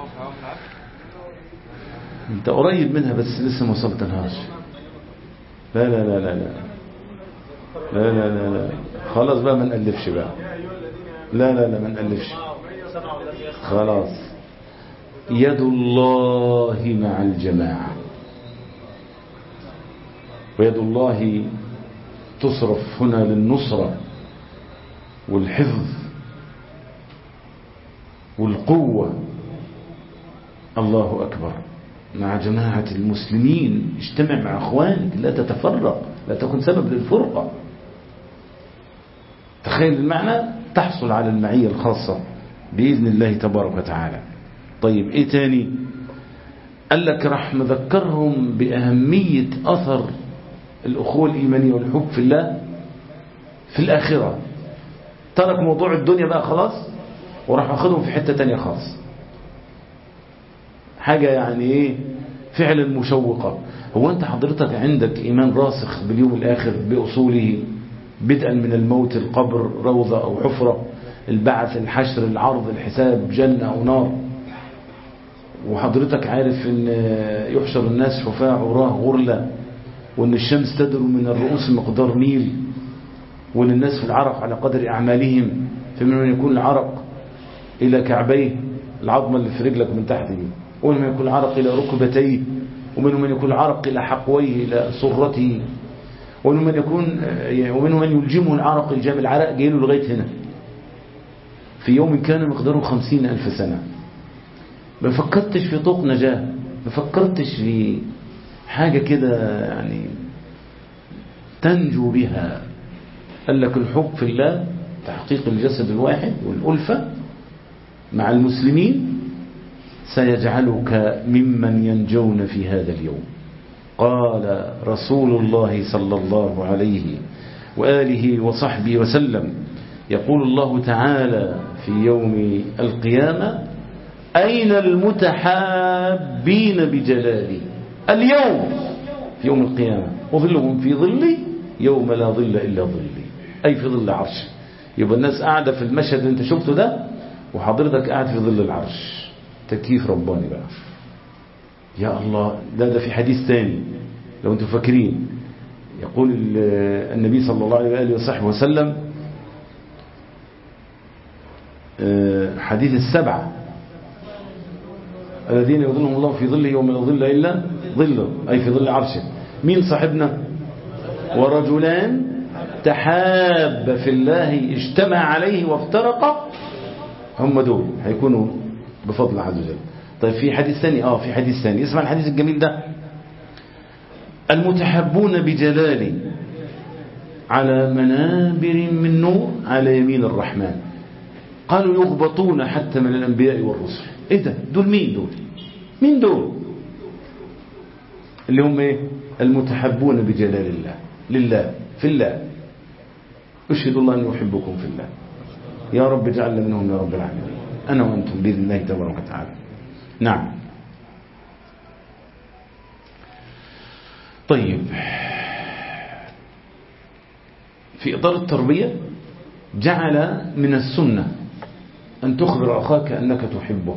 انت قريب منها بس لسه ما وصلتلهاش لا لا لا لا لا لا لا لا لا خلاص بقى ما نألفش بقى لا لا لا ما نألفش خلاص يد الله مع الجماعة ويد الله تصرف هنا للنصرة والحفظ والقوة الله أكبر مع جماعة المسلمين اجتمع مع أخوانك لا تتفرق لا تكن سبب للفرقة تخيل المعنى تحصل على المعية الخاصة بإذن الله تبارك وتعالى طيب ايه تاني قال لك راح مذكرهم بأهمية أثر الأخوة الإيمانية والحب في الله في الآخرة ترك موضوع الدنيا بقى خلاص وراح أخذهم في حتة تانية خالص حاجة يعني ايه فعلا مشوقة هو أنت حضرتك عندك إيمان راسخ باليوم الآخر بأصوله بدءا من الموت القبر روضة أو حفرة البعث الحشر العرض الحساب جنة أو نار وحضرتك عارف ان يحشر الناس حفاة عراه غرلة وان الشمس تدر من الرؤوس مقدار ميل وان الناس في العرق على قدر أعمالهم فمن من يكون العرق إلى كعبيه العظمة اللي في رجلك من تحت دي ومن من يكون العرق إلى ركبتيه ومن من يكون العرق إلى حقويه إلى سرته ومن من يكون ومن من يلجمه العرق الجام العرق جاي له لغاية هنا في يوم كان مقداره خمسين ألف سنة ما فكرتش في طوق نجاة ما فكرتش في حاجة كده يعني تنجو بها قال لك الحب في الله تحقيق الجسد الواحد والألفة مع المسلمين سيجعلك ممن ينجون في هذا اليوم قال رسول الله صلى الله عليه وآله وصحبه وسلم يقول الله تعالى في يوم القيامة أين المتحابين بجلالي اليوم في يوم القيامة وظلهم في ظلي يوم لا ظل إلا ظلي أي في ظل عرش يبقى الناس قاعدة في المشهد اللي انت شفته ده وحضرتك قاعد في ظل العرش تكييف رباني بقى يا الله ده ده في حديث ثاني لو انتم فاكرين يقول النبي صلى الله عليه وآله وصحبه وسلم حديث السبعة الذين يظلهم الله في ظله يوم لا ظل إلا ظله أي في ظل عرشه مين صاحبنا ورجلان تحاب في الله اجتمع عليه وافترق هم دول هيكونوا بفضل عز وجل طيب في حديث ثاني اه في حديث ثاني اسمع الحديث الجميل ده المتحبون بجلالي على منابر من نور على يمين الرحمن قالوا يغبطون حتى من الأنبياء والرسل ايه ده دول مين دول مين دول اللي هم ايه المتحبون بجلال الله لله في الله اشهد الله أن يحبكم في الله يا رب اجعلنا منهم يا رب العالمين أنا وأنتم بإذن الله تبارك وتعالى نعم طيب في إطار التربية جعل من السنة أن تخبر أخاك أنك تحبه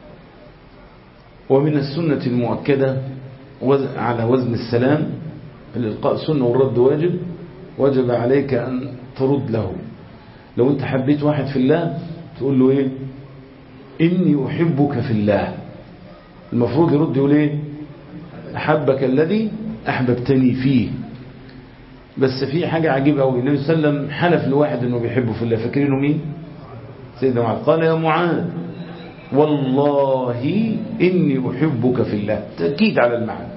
ومن السنة المؤكدة على وزن السلام الإلقاء سنة والرد واجب وجب عليك أن ترد له لو أنت حبيت واحد في الله تقول له إيه إني أحبك في الله المفروض يرد يقول إيه أحبك الذي أحببتني فيه بس في حاجة عجيبة أوي النبي صلى الله عليه وسلم حلف لواحد أنه بيحبه في الله فاكرينه مين سيدنا معاذ قال يا معاذ والله إني أحبك في الله تأكيد على المعنى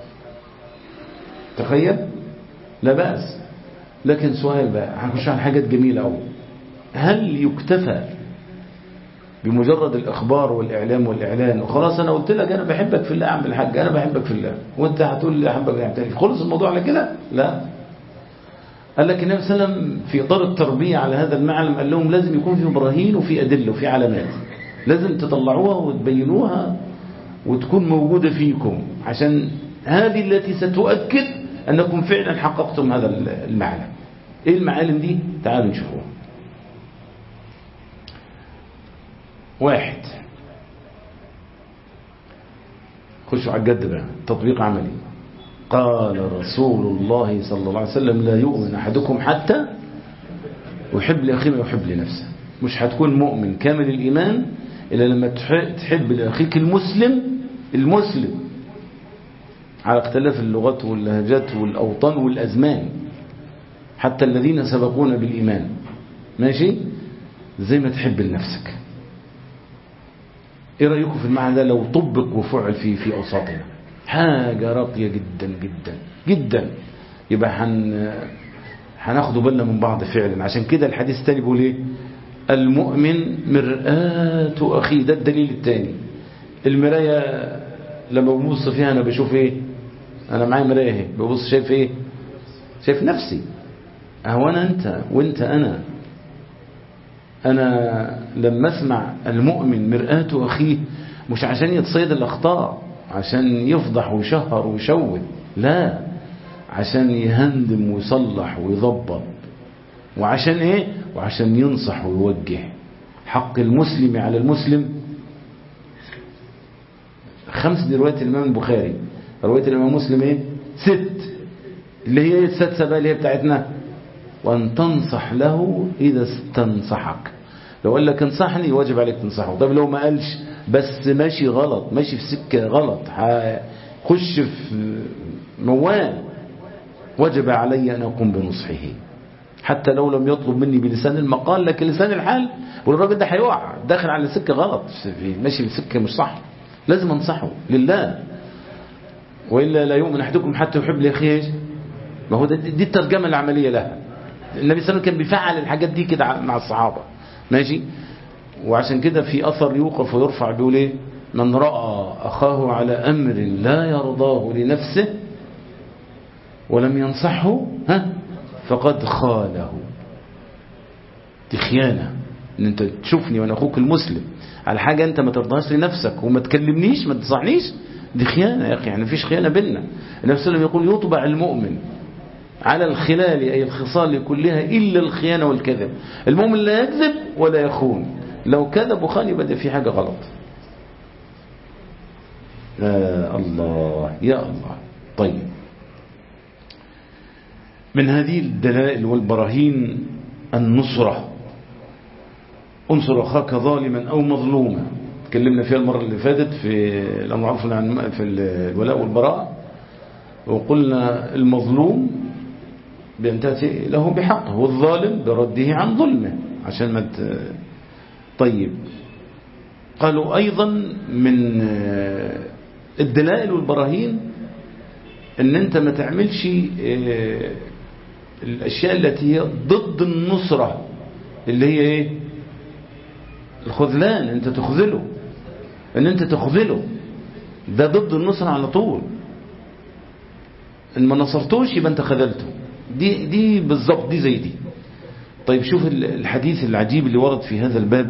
تخيل لا بأس لكن سؤال بقى هنخش على حاجات جميلة أوي هل يكتفى بمجرد الإخبار والإعلام والإعلان وخلاص أنا قلت لك أنا بحبك في الله أعمل حاجة أنا بحبك في الله وأنت هتقول لي أحبك يعني خلص الموضوع على كده لا قال لك النبي صلى الله عليه وسلم في إطار التربية على هذا المعلم قال لهم لازم يكون في براهين وفي أدلة وفي علامات لازم تطلعوها وتبينوها وتكون موجودة فيكم عشان هذه التي ستؤكد أنكم فعلا حققتم هذا المعنى إيه المعالم دي تعالوا نشوفوها واحد خشوا على الجد بقى تطبيق عملي قال رسول الله صلى الله عليه وسلم لا يؤمن أحدكم حتى يحب لأخيه ما يحب لنفسه مش هتكون مؤمن كامل الإيمان إلا لما تحب لأخيك المسلم المسلم على اختلاف اللغات واللهجات والأوطان والأزمان حتى الذين سبقونا بالإيمان ماشي زي ما تحب لنفسك ايه رأيكم في المعنى ده لو طبق وفعل في في أوساطنا حاجة راقية جدا جدا جدا يبقى هن هناخدوا بالنا من بعض فعلا عشان كده الحديث الثاني بيقول ايه المؤمن مرآة أخيه ده الدليل الثاني المراية لما ببص فيها أنا بشوف ايه أنا معايا مراية اهي ببص شايف ايه شايف نفسي أهو أنا أنت وأنت أنا أنا لما أسمع المؤمن مرآة أخيه مش عشان يتصيد الأخطاء عشان يفضح ويشهر ويشوه لا عشان يهندم ويصلح ويضبط وعشان ايه وعشان ينصح ويوجه حق المسلم على المسلم خمس دي رواية الإمام البخاري رواية الإمام مسلم ايه ست اللي هي السادسة بقى اللي هي بتاعتنا وأن تنصح له إذا استنصحك لو قال لك انصحني واجب عليك تنصحه طب لو ما قالش بس ماشي غلط ماشي في سكة غلط خش في موال وجب علي أن أقوم بنصحه حتى لو لم يطلب مني بلسان المقال لكن لسان الحال والراجل ده هيقع داخل على سكة غلط ماشي في سكة مش صح لازم انصحه لله وإلا لا يؤمن أحدكم حتى يحب لأخيه ما هو دي الترجمة العملية لها النبي صلى الله عليه وسلم كان بيفعل الحاجات دي كده مع الصحابة ماشي وعشان كده في أثر يوقف ويرفع بيقول ايه من رأى أخاه على أمر لا يرضاه لنفسه ولم ينصحه ها فقد خاله دي خيانة ان انت تشوفني وانا اخوك المسلم على حاجة انت ما ترضاش لنفسك وما تكلمنيش ما تنصحنيش دي خيانة يا اخي يعني مفيش خيانة بيننا النبي صلى الله عليه وسلم يقول يطبع المؤمن على الخلال أي الخصال كلها إلا الخيانة والكذب المؤمن لا يكذب ولا يخون لو كذب وخان يبقى في حاجة غلط آه الله يا الله طيب من هذه الدلائل والبراهين النصرة انصر أخاك ظالما أو مظلوما تكلمنا فيها المرة اللي فاتت في الأمر عرف عن في الولاء والبراء وقلنا المظلوم بأن تأتي له بحقه والظالم برده عن ظلمه عشان ما ت... طيب قالوا أيضا من الدلائل والبراهين ان انت ما تعملش الاشياء التي هي ضد النصرة اللي هي ايه الخذلان انت تخذله ان انت تخذله ده ضد النصرة على طول ان ما نصرتوش يبقى انت خذلته دي دي بالظبط دي زي دي طيب شوف الحديث العجيب اللي ورد في هذا الباب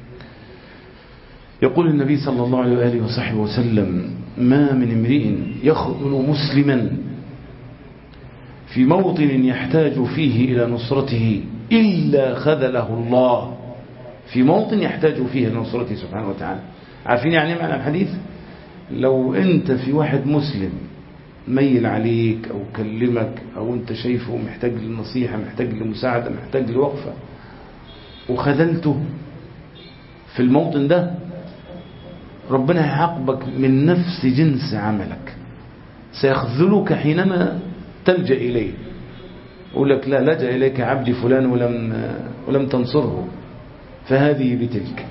يقول النبي صلى الله عليه وآله وصحبه وسلم ما من امرئ يخذل مسلما في موطن يحتاج فيه إلى نصرته إلا خذله الله في موطن يحتاج فيه إلى نصرته سبحانه وتعالى عارفين يعني معنى الحديث لو أنت في واحد مسلم ميل عليك أو كلمك أو أنت شايفه محتاج للنصيحة محتاج لمساعدة محتاج لوقفة وخذلته في الموطن ده ربنا هيعاقبك من نفس جنس عملك سيخذلك حينما تلجأ إليه يقول لك لا لجأ إليك عبدي فلان ولم, ولم تنصره فهذه بتلك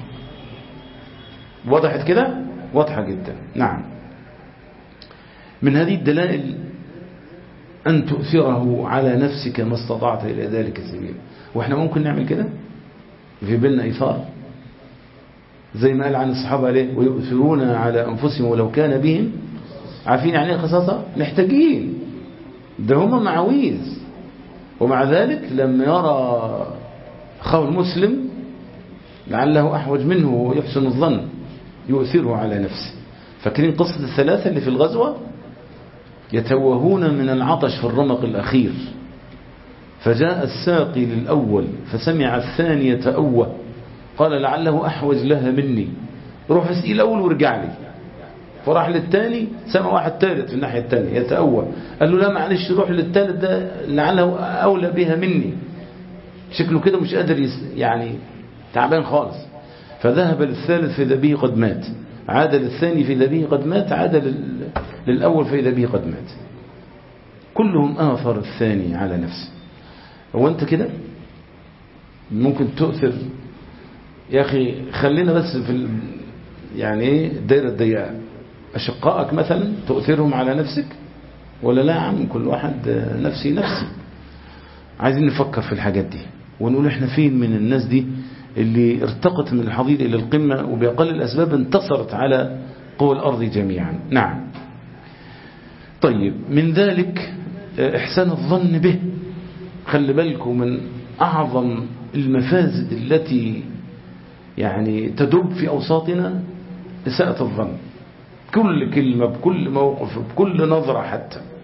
وضحت كده واضحة جدا نعم من هذه الدلائل أن تؤثره على نفسك ما استطعت إلى ذلك سبيلا وإحنا ممكن نعمل كده في بالنا إيثار زي ما قال عن الصحابة عليه ويؤثرون على أنفسهم ولو كان بهم عارفين يعني خصاصة محتاجين ده هم معاويز ومع ذلك لما يرى أخاه المسلم لعله أحوج منه ويحسن الظن يؤثره على نفسه فاكرين قصة الثلاثة اللي في الغزوة يتوهون من العطش في الرمق الأخير فجاء الساقي للأول فسمع الثاني يتأوه قال لعله أحوج لها مني روح اسقي الأول وارجع لي فراح للثاني سمع واحد ثالث في الناحية الثانية يتأوه قال له لا معلش روح للثالث ده لعله أولى بها مني شكله كده مش قادر يس يعني تعبان خالص فذهب للثالث فإذا به قد مات عاد للثاني فإذا به قد مات عاد للأول فإذا به قد مات كلهم آثر الثاني على نفسه هو أنت كده ممكن تؤثر يا أخي خلينا بس في ال... يعني ايه الدائرة الضيقة أشقائك مثلا تؤثرهم على نفسك ولا لا عم كل واحد نفسي نفسي عايزين نفكر في الحاجات دي ونقول احنا فين من الناس دي اللي ارتقت من الحضيض إلى القمة وبأقل الأسباب انتصرت على قوى الأرض جميعا نعم طيب من ذلك إحسان الظن به خلي بالكم من أعظم المفاسد التي يعني تدب في أوساطنا إساءة الظن كل كلمة بكل موقف بكل نظرة حتى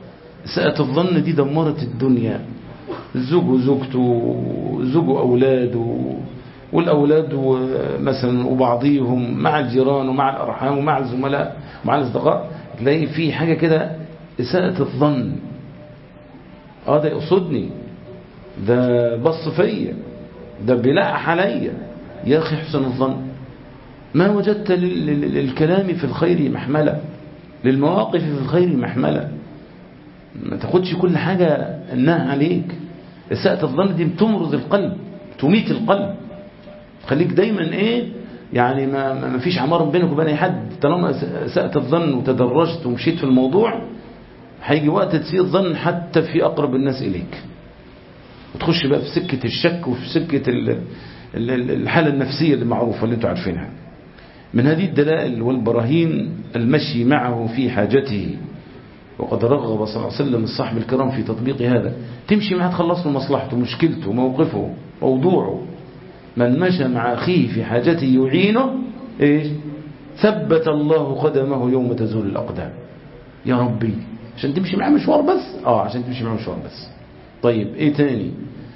ساءة الظن دي دمرت الدنيا الزوج وزوجته زوج وأولاده والأولاد مثلا وبعضيهم مع الجيران ومع الأرحام ومع الزملاء ومع الأصدقاء تلاقي في حاجة كده إساءة الظن اه ده يقصدني ده بص فيا ده بيلقح عليا يا أخي حسن الظن ما وجدت للكلام في الخير محملة للمواقف في الخير محملة ما تاخدش كل حاجة انها عليك إساءة الظن دي بتمرض القلب تميت القلب خليك دايما ايه يعني ما, ما فيش عمار بينك وبين اي حد طالما سأت الظن وتدرجت ومشيت في الموضوع هيجي وقت تسيء الظن حتى في أقرب الناس إليك وتخش بقى في سكة الشك وفي سكة الحالة النفسية المعروفة اللي انتوا عارفينها من هذه الدلائل والبراهين المشي معه في حاجته وقد رغب صلى الله عليه وسلم الصحب الكرام في تطبيق هذا تمشي معه تخلص له مصلحته مشكلته موقفه موضوعه من مشى مع أخيه في حاجته يعينه إيش ثبت الله قدمه يوم تزول الأقدام يا ربي عشان تمشي معاه مشوار بس آه عشان تمشي معاه مشوار بس طيب إيه تاني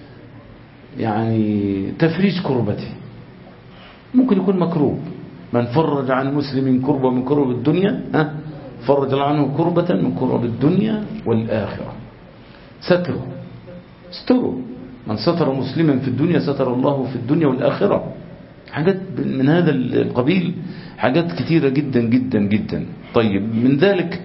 يعني تفريج كربته ممكن يكون مكروب من فرج عن مسلم كربة من كرب الدنيا ها فرج عنه كربة من كرب الدنيا والآخرة ستره ستره من ستر مسلما في الدنيا ستر الله في الدنيا والآخرة حاجات من هذا القبيل حاجات كتيرة جدا جدا جدا طيب من ذلك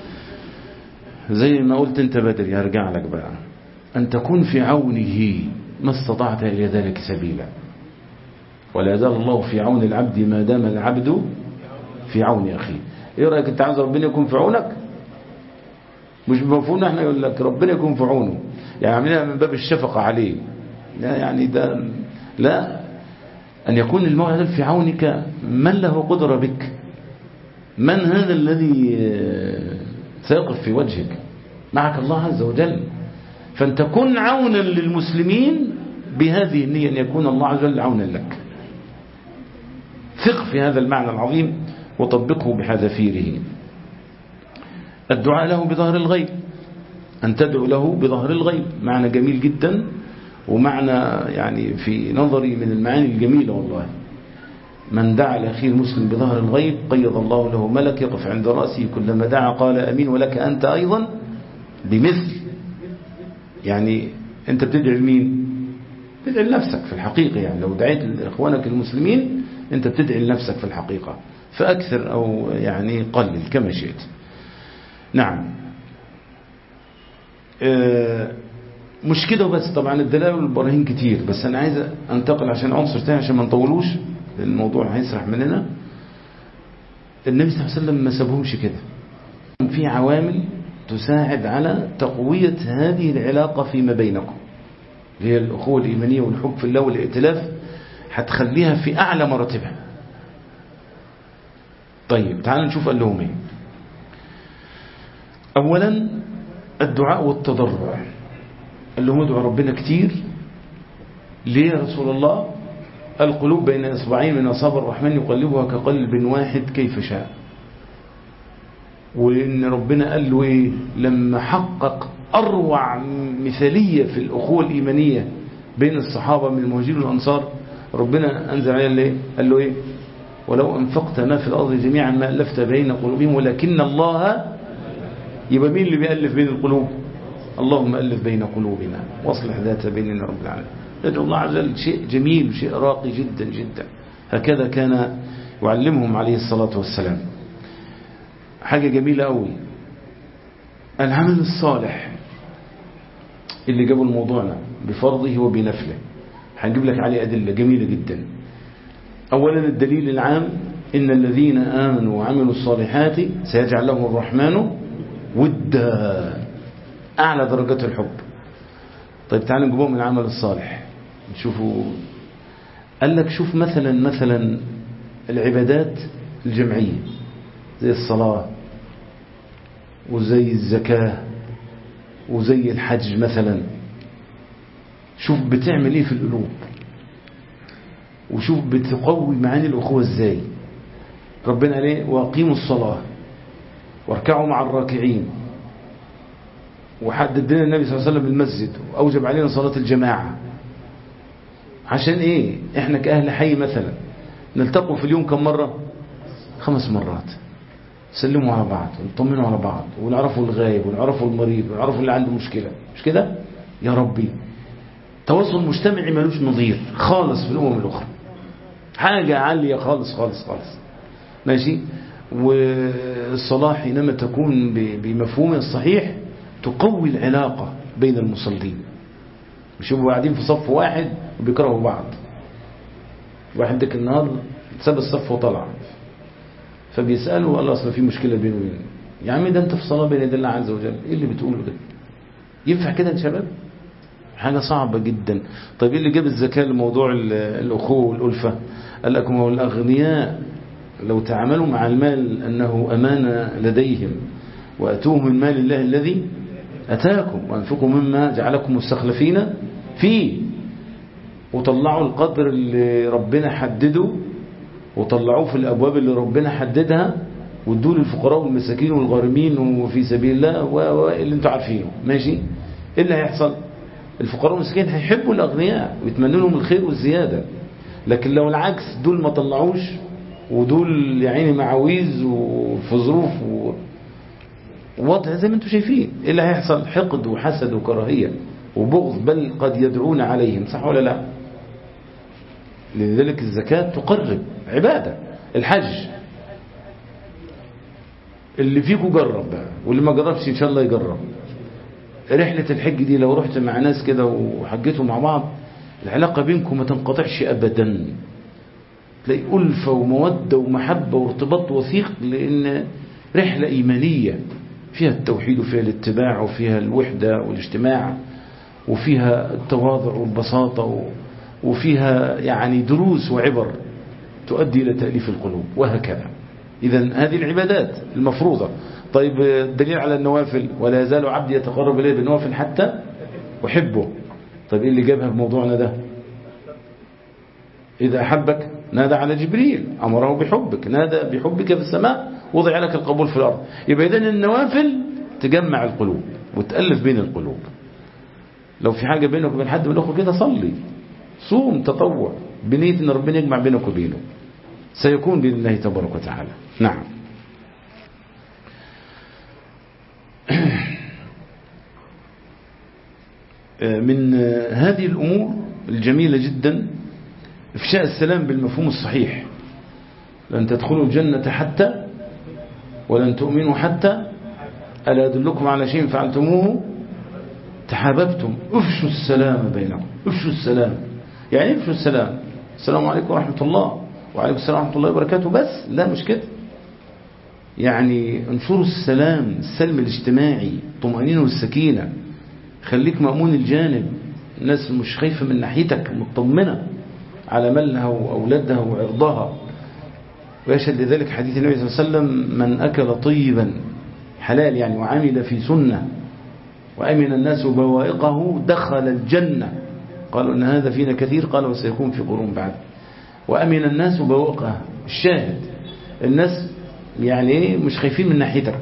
زي ما قلت انت بدري هرجع لك بقى أن تكون في عونه ما استطعت إلى ذلك سبيلا ولا يزال الله في عون العبد ما دام العبد في عون أخيه ايه رأيك انت عايز ربنا يكون في عونك مش بمفهوم احنا يقول لك ربنا يكون في عونه يعني عاملينها من باب الشفقة عليه لا يعني ده لا أن يكون المولى في عونك من له قدرة بك من هذا الذي سيقف في وجهك معك الله عز وجل فأنت كن عونا للمسلمين بهذه النية أن يكون الله عز وجل عونا لك ثق في هذا المعنى العظيم وطبقه بحذافيره الدعاء له بظهر الغيب أن تدعو له بظهر الغيب معنى جميل جدا ومعنى يعني في نظري من المعاني الجميلة والله من دعا لأخيه المسلم بظهر الغيب قيض الله له ملك يقف عند رأسه كلما دعا قال أمين ولك أنت أيضا بمثل يعني أنت بتدعي لمين بتدعي لنفسك في الحقيقة يعني لو دعيت لإخوانك المسلمين أنت بتدعي لنفسك في الحقيقة فأكثر أو يعني قلل كما شئت نعم مش كده وبس طبعا الدلائل والبراهين كتير بس أنا عايز أنتقل عشان عنصر تاني عشان ما نطولوش الموضوع هيسرح مننا النبي صلى الله عليه وسلم ما سابهمش كده في عوامل تساعد على تقوية هذه العلاقة فيما بينكم هي الأخوة الإيمانية والحب في الله والائتلاف هتخليها في أعلى مراتبها طيب تعال نشوف قال لهم ايه أولا الدعاء والتضرع قال لهم ادعوا ربنا كتير ليه يا رسول الله القلوب بين إصبعين من أصابع الرحمن يقلبها كقلب واحد كيف شاء وإن ربنا قال له إيه لما حقق أروع مثالية في الأخوة الإيمانية بين الصحابة من المهاجرين والأنصار ربنا أنزل عليه إيه قال له إيه ولو أنفقت ما في الأرض جميعا ما ألفت بين قلوبهم ولكن الله يبقى مين اللي بيألف بين القلوب اللهم ألف بين قلوبنا واصلح ذات بيننا رب العالمين ندعو الله عز وجل شيء جميل وشيء راقي جدا جدا هكذا كان يعلمهم عليه الصلاة والسلام حاجة جميلة قوي العمل الصالح اللي جابوا الموضوعنا بفرضه وبنفله هنجيب لك عليه أدلة جميلة جدا أولا الدليل العام إن الذين آمنوا وعملوا الصالحات سيجعل لهم الرحمن ودا أعلى درجات الحب طيب تعالوا نجيبهم من العمل الصالح نشوفوا قال لك شوف مثلا مثلا العبادات الجمعية زي الصلاة وزي الزكاة وزي الحج مثلا شوف بتعمل ايه في القلوب وشوف بتقوي معاني الأخوة ازاي ربنا عليه واقيموا الصلاة واركعوا مع الراكعين وحدد لنا النبي صلى الله عليه وسلم المسجد وأوجب علينا صلاة الجماعة عشان ايه احنا كأهل حي مثلا نلتقوا في اليوم كم مرة خمس مرات سلموا على بعض ونطمنوا على بعض ونعرفوا الغايب ونعرفوا المريض ونعرفوا اللي عنده مشكلة مش كده يا ربي تواصل مجتمعي ملوش نظير خالص في الأمم الأخرى حاجة عالية خالص خالص خالص ماشي والصلاة حينما تكون بمفهومه الصحيح تقوي العلاقة بين المصلين مش يبقوا قاعدين في صف واحد وبيكرهوا بعض واحد ديك النهار ساب الصف وطلع فبيسأله قال له اصل في مشكلة بينه وبينه يا عم ده انت في صلاة بين يدي الله عز وجل ايه اللي بتقوله ده ينفع كده يا شباب حاجة صعبة جدا طيب ايه اللي جاب الزكاة لموضوع الأخوة والألفة قال لكم هو الأغنياء لو تعاملوا مع المال أنه أمانة لديهم وأتوه من مال الله الذي أتاكم وأنفقوا مما جعلكم مستخلفين فيه وطلعوا القدر اللي ربنا حدده وطلعوه في الأبواب اللي ربنا حددها وادوا للفقراء والمساكين والغارمين وفي سبيل الله واللي انتوا عارفينه ماشي ايه اللي هيحصل الفقراء والمساكين هيحبوا الأغنياء ويتمنوا لهم الخير والزيادة لكن لو العكس دول ما طلعوش ودول يعني معاويز وفي ظروف ووضع زي ما انتم شايفين ايه اللي هيحصل حقد وحسد وكراهية وبغض بل قد يدعون عليهم صح ولا لا لذلك الزكاة تقرب عبادة الحج اللي فيكم جرب بقى واللي ما جربش ان شاء الله يجرب رحلة الحج دي لو رحت مع ناس كده وحجتوا مع بعض العلاقة بينكم ما تنقطعش أبدا تلاقي ألفة ومودة ومحبة وارتباط وثيق لأن رحلة إيمانية فيها التوحيد وفيها الاتباع وفيها الوحدة والاجتماع وفيها التواضع والبساطة وفيها يعني دروس وعبر تؤدي إلى تأليف القلوب وهكذا إذا هذه العبادات المفروضة طيب الدليل على النوافل ولا يزال عبدي يتقرب إليه بالنوافل حتى أحبه طيب إيه اللي جابها بموضوعنا ده إذا أحبك نادى على جبريل أمره بحبك نادى بحبك في السماء وضع لك القبول في الأرض يبقى إذن النوافل تجمع القلوب وتألف بين القلوب لو في حاجة بينك وبين حد من الأخوة كده صلي صوم تطوع بنية أن ربنا يجمع بينك وبينه سيكون بإذن الله تبارك وتعالى نعم من هذه الأمور الجميلة جدا إفشاء السلام بالمفهوم الصحيح لن تدخلوا الجنة حتى ولن تؤمنوا حتى ألا أدلكم على شيء فعلتموه تحاببتم افشوا السلام بينكم افشوا السلام يعني افشوا السلام السلام عليكم ورحمة الله وعليكم السلام ورحمة الله وبركاته بس لا مش كده يعني انشروا السلام السلم الاجتماعي الطمأنينة والسكينة خليك مأمون الجانب الناس مش خايفة من ناحيتك مطمنة على مالها وأولادها وعرضها ويشهد لذلك حديث النبي صلى الله عليه وسلم من أكل طيبا حلال يعني وعمل في سنة وأمن الناس بوائقه دخل الجنة قالوا أن هذا فينا كثير قال وسيكون في قرون بعد وأمن الناس بوائقه الشاهد الناس يعني ايه مش خايفين من ناحيتك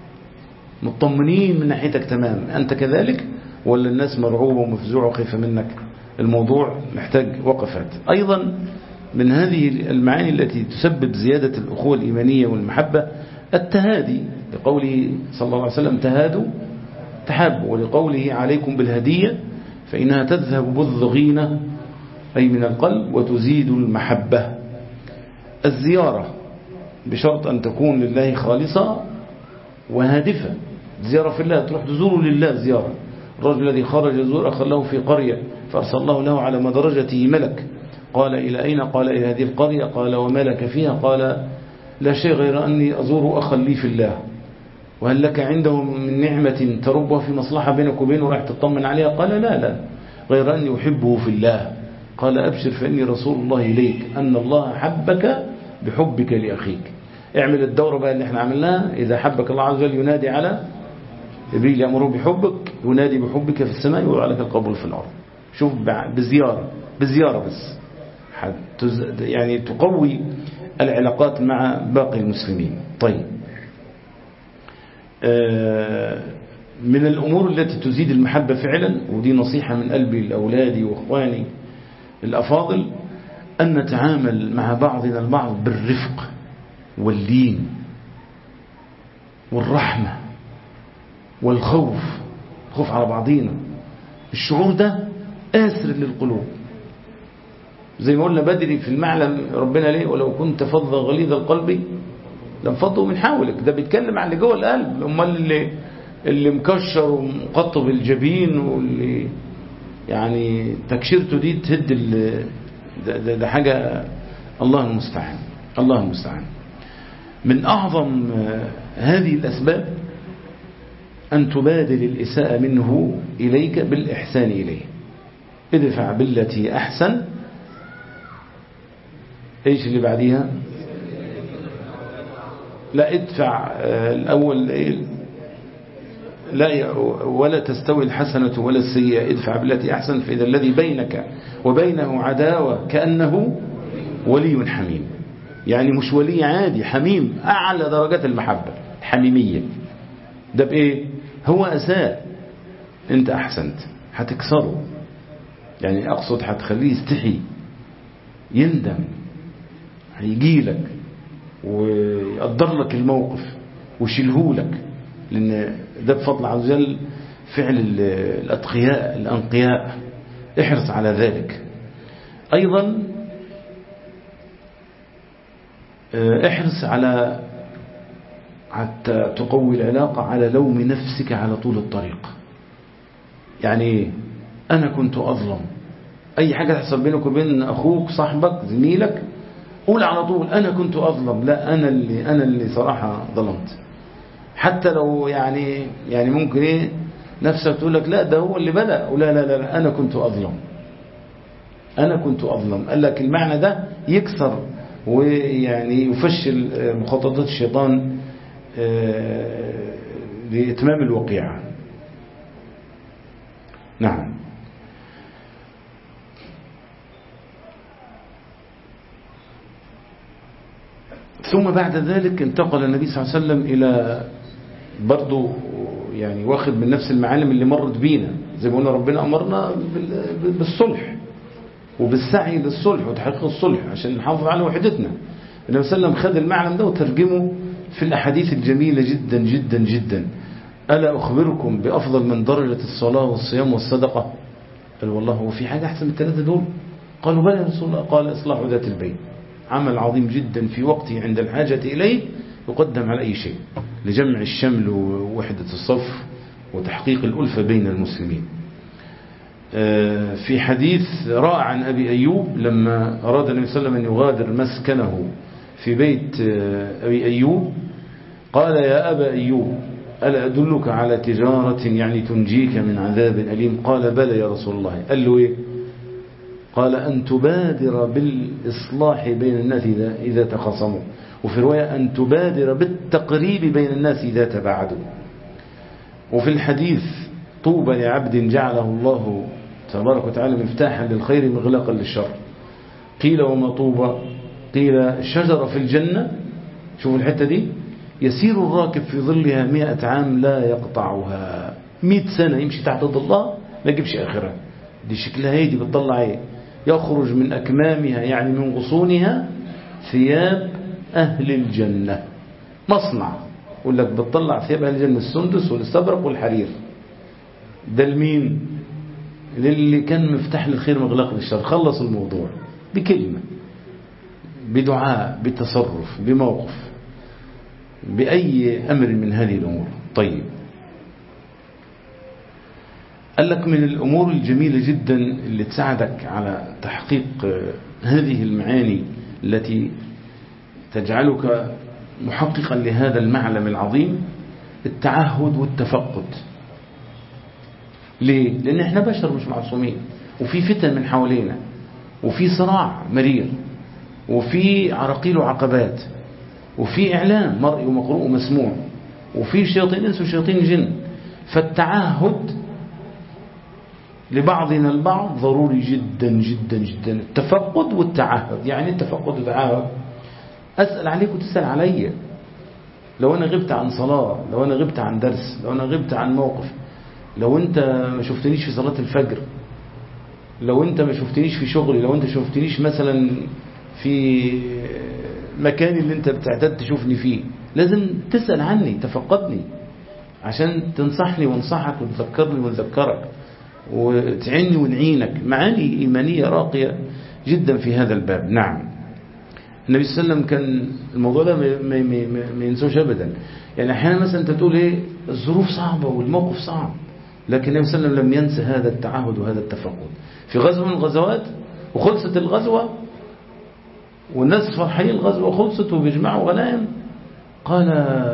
مطمنين من ناحيتك تمام أنت كذلك ولا الناس مرعوبة ومفزوعة وخايفة منك الموضوع محتاج وقفات أيضا من هذه المعاني التي تسبب زيادة الأخوة الإيمانية والمحبة التهادي لقوله صلى الله عليه وسلم تهادوا تحابوا ولقوله عليكم بالهدية فإنها تذهب بالضغينة أي من القلب وتزيد المحبة الزيارة بشرط أن تكون لله خالصة وهادفة زيارة في الله تروح تزوره لله زيارة الرجل الذي خرج يزور أخا له في قرية فأرسل الله له على مدرجته ملك قال إلى أين قال إلى هذه القرية قال وما لك فيها قال لا شيء غير أني أزور أخا لي في الله وهل لك عندهم من نعمة تربها في مصلحة بينك وبينه راح تطمن عليها قال لا لا غير أني أحبه في الله قال أبشر فإني رسول الله إليك أن الله حبك بحبك لأخيك اعمل الدورة بقى اللي احنا عملناها إذا حبك الله عز وجل ينادي على جبريل يأمره بحبك ينادي بحبك في السماء ويقول لك القبول في الأرض شوف بزيارة بزيارة بس يعني تقوي العلاقات مع باقي المسلمين طيب من الأمور التي تزيد المحبة فعلا ودي نصيحة من قلبي لأولادي وإخواني الأفاضل أن نتعامل مع بعضنا البعض بالرفق واللين والرحمة والخوف الخوف على بعضينا الشعور ده آسر للقلوب زي ما قلنا بدري في المعلم ربنا ليه ولو كنت فظا غليظ القلب لم فضوا من حولك ده بيتكلم عن اللي جوه القلب امال اللي اللي مكشر ومقطب الجبين واللي يعني تكشيرته دي تهد ده, ده, ده حاجة الله المستعان الله المستعان من أعظم هذه الأسباب أن تبادل الإساءة منه إليك بالإحسان إليه ادفع بالتي أحسن ايش اللي بعديها لا ادفع الأول لا ولا تستوي الحسنة ولا السيئة ادفع بالتي أحسن فإذا الذي بينك وبينه عداوة كأنه ولي حميم يعني مش ولي عادي حميم أعلى درجات المحبة حميمية ده بإيه هو أساء أنت أحسنت هتكسره يعني أقصد هتخليه يستحي يندم هيجي لك ويقدر لك الموقف ويشيله لك لأن ده بفضل عز وجل فعل الأتقياء الأنقياء احرص على ذلك أيضا احرص على حتى تقوي العلاقة على لوم نفسك على طول الطريق يعني أنا كنت أظلم أي حاجة تحصل بينك وبين أخوك صاحبك زميلك قول على طول أنا كنت أظلم لا أنا اللي أنا اللي صراحة ظلمت حتى لو يعني يعني ممكن ايه نفسك تقول لك لا ده هو اللي بدأ ولا لا لا, لا أنا كنت أظلم أنا كنت أظلم قال لك المعنى ده يكسر ويعني يفشل مخططات الشيطان لإتمام الوقيعة نعم ثم بعد ذلك انتقل النبي صلى الله عليه وسلم إلى برضه يعني واخد من نفس المعالم اللي مرت بينا زي ما قلنا ربنا أمرنا بالصلح وبالسعي للصلح وتحقيق الصلح عشان نحافظ على وحدتنا النبي صلى الله عليه وسلم خد المعلم ده وترجمه في الأحاديث الجميلة جدا جدا جدا ألا أخبركم بأفضل من درجة الصلاة والصيام والصدقة قال والله هو في حاجة أحسن من الثلاثة دول قالوا بلى يا رسول الله قال إصلاح ذات البين عمل عظيم جدا في وقته عند الحاجة إليه يقدم على أي شيء لجمع الشمل ووحدة الصف وتحقيق الألفة بين المسلمين في حديث رائع عن أبي أيوب لما أراد النبي صلى الله عليه وسلم أن يغادر مسكنه في بيت أبي أيوب قال يا أبا أيوب ألا أدلك على تجارة يعني تنجيك من عذاب أليم قال بلى يا رسول الله قال له إيه قال أن تبادر بالإصلاح بين الناس إذا, إذا تخاصموا وفي رواية أن تبادر بالتقريب بين الناس إذا تباعدوا وفي الحديث طوبى لعبد جعله الله تبارك وتعالى مفتاحا للخير مغلقا للشر قيل وما طوبى قيل شجرة في الجنة شوفوا الحتة دي يسير الراكب في ظلها مئة عام لا يقطعها مئة سنة يمشي تحت ظلها لا يجيبش آخرها دي شكلها هي دي بتطلع ايه يخرج من أكمامها يعني من غصونها ثياب أهل الجنة مصنع يقول لك بتطلع ثياب أهل الجنة السندس والاستبرق والحرير ده لمين للي كان مفتاح للخير مغلق للشر خلص الموضوع بكلمة بدعاء بتصرف بموقف بأي أمر من هذه الأمور طيب قال لك من الأمور الجميلة جدا اللي تساعدك على تحقيق هذه المعاني التي تجعلك محققا لهذا المعلم العظيم التعهد والتفقد ليه؟ لأن احنا بشر مش معصومين وفي فتن من حوالينا وفي صراع مرير وفي عراقيل وعقبات وفي إعلام مرئي ومقروء ومسموع وفي شياطين إنس وشياطين جن فالتعهد لبعضنا البعض ضروري جدا جدا جدا التفقد والتعهد يعني التفقد والتعهد أسأل عليك وتسأل علي لو أنا غبت عن صلاة لو أنا غبت عن درس لو أنا غبت عن موقف لو أنت ما شفتنيش في صلاة الفجر لو أنت ما شفتنيش في شغلي لو أنت شفتنيش مثلا في مكاني اللي أنت بتعتاد تشوفني فيه لازم تسأل عني تفقدني عشان تنصحني وانصحك وتذكرني ونذكرك وتعني ونعينك معاني إيمانية راقية جدا في هذا الباب نعم النبي صلى الله عليه وسلم كان الموضوع ده ما, ما, ما, ما ينسوش أبدا يعني أحيانا مثلا أنت تقول إيه الظروف صعبة والموقف صعب لكن النبي صلى الله عليه وسلم لم ينسى هذا التعهد وهذا التفقد في غزوة من الغزوات وخلصت الغزوة والناس فرحين الغزوة خلصت وبيجمعوا غنائم قال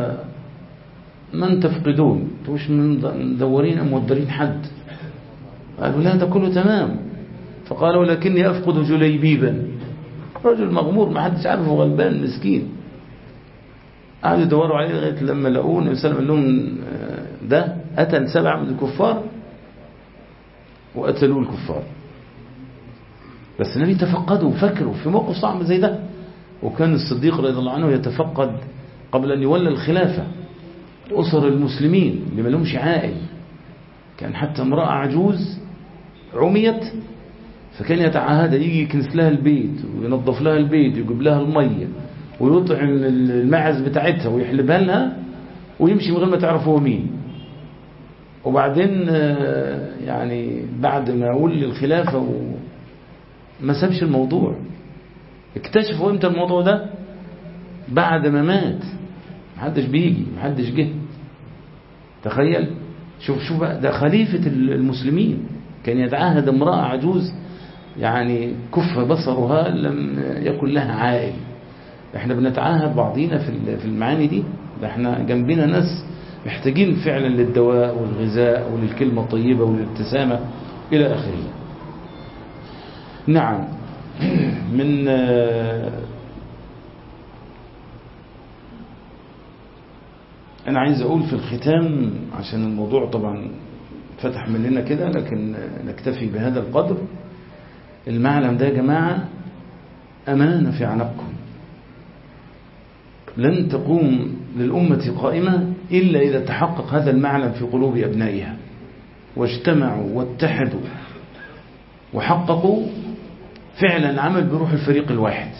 من تفقدون مش مدورين أم مودرين حد قالوا لا ده كله تمام فقال ولكني أفقد جليبيبا رجل مغمور ما حدش عارفه غلبان مسكين قعدوا يدوروا عليه لغاية لما لقوه النبي صلى الله عليه وسلم لهم ده قتل سبعة من الكفار وقتلوا الكفار بس النبي تفقدوا وفكروا في موقف صعب زي ده وكان الصديق رضي الله عنه يتفقد قبل أن يولى الخلافة أسر المسلمين اللي ما لهمش عائل كان حتى امرأة عجوز عميت فكان يتعهد يجي يكنس لها البيت وينظف لها البيت ويجيب لها المية ويطعم المعز بتاعتها ويحلبها لها ويمشي من غير ما تعرف هو مين وبعدين يعني بعد ما ولي الخلافة وما سابش الموضوع اكتشفوا امتى الموضوع ده بعد ما مات محدش بيجي محدش جه تخيل شوف شوف بقى ده خليفة المسلمين كان يتعهد امرأة عجوز يعني كف بصرها لم يكن لها عائل احنا بنتعاهد بعضينا في في المعاني دي ده احنا جنبنا ناس محتاجين فعلا للدواء والغذاء وللكلمة الطيبة والابتسامة إلى آخره نعم من أنا عايز أقول في الختام عشان الموضوع طبعا فتح مننا كده لكن نكتفي بهذا القدر المعلم ده يا جماعة أمانة في عنقكم لن تقوم للأمة قائمة إلا إذا تحقق هذا المعلم في قلوب أبنائها واجتمعوا واتحدوا وحققوا فعلا عمل بروح الفريق الواحد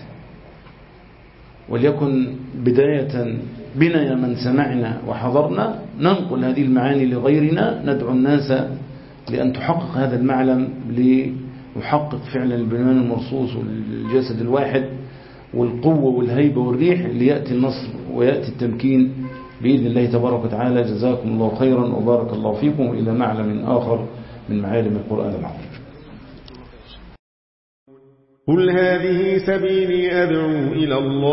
وليكن بداية بنا يا من سمعنا وحضرنا ننقل هذه المعاني لغيرنا ندعو الناس لأن تحقق هذا المعلم ليحقق فعلا البنيان المرصوص والجسد الواحد والقوة والهيبة والريح ليأتي النصر ويأتي التمكين بإذن الله تبارك وتعالى جزاكم الله خيرا وبارك الله فيكم إلى معلم آخر من معالم القرآن العظيم قل هذه سبيلي أدعو إلى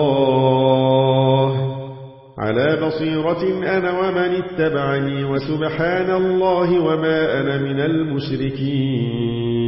الله على بصيرة أنا ومن اتبعني وسبحان الله وما أنا من المشركين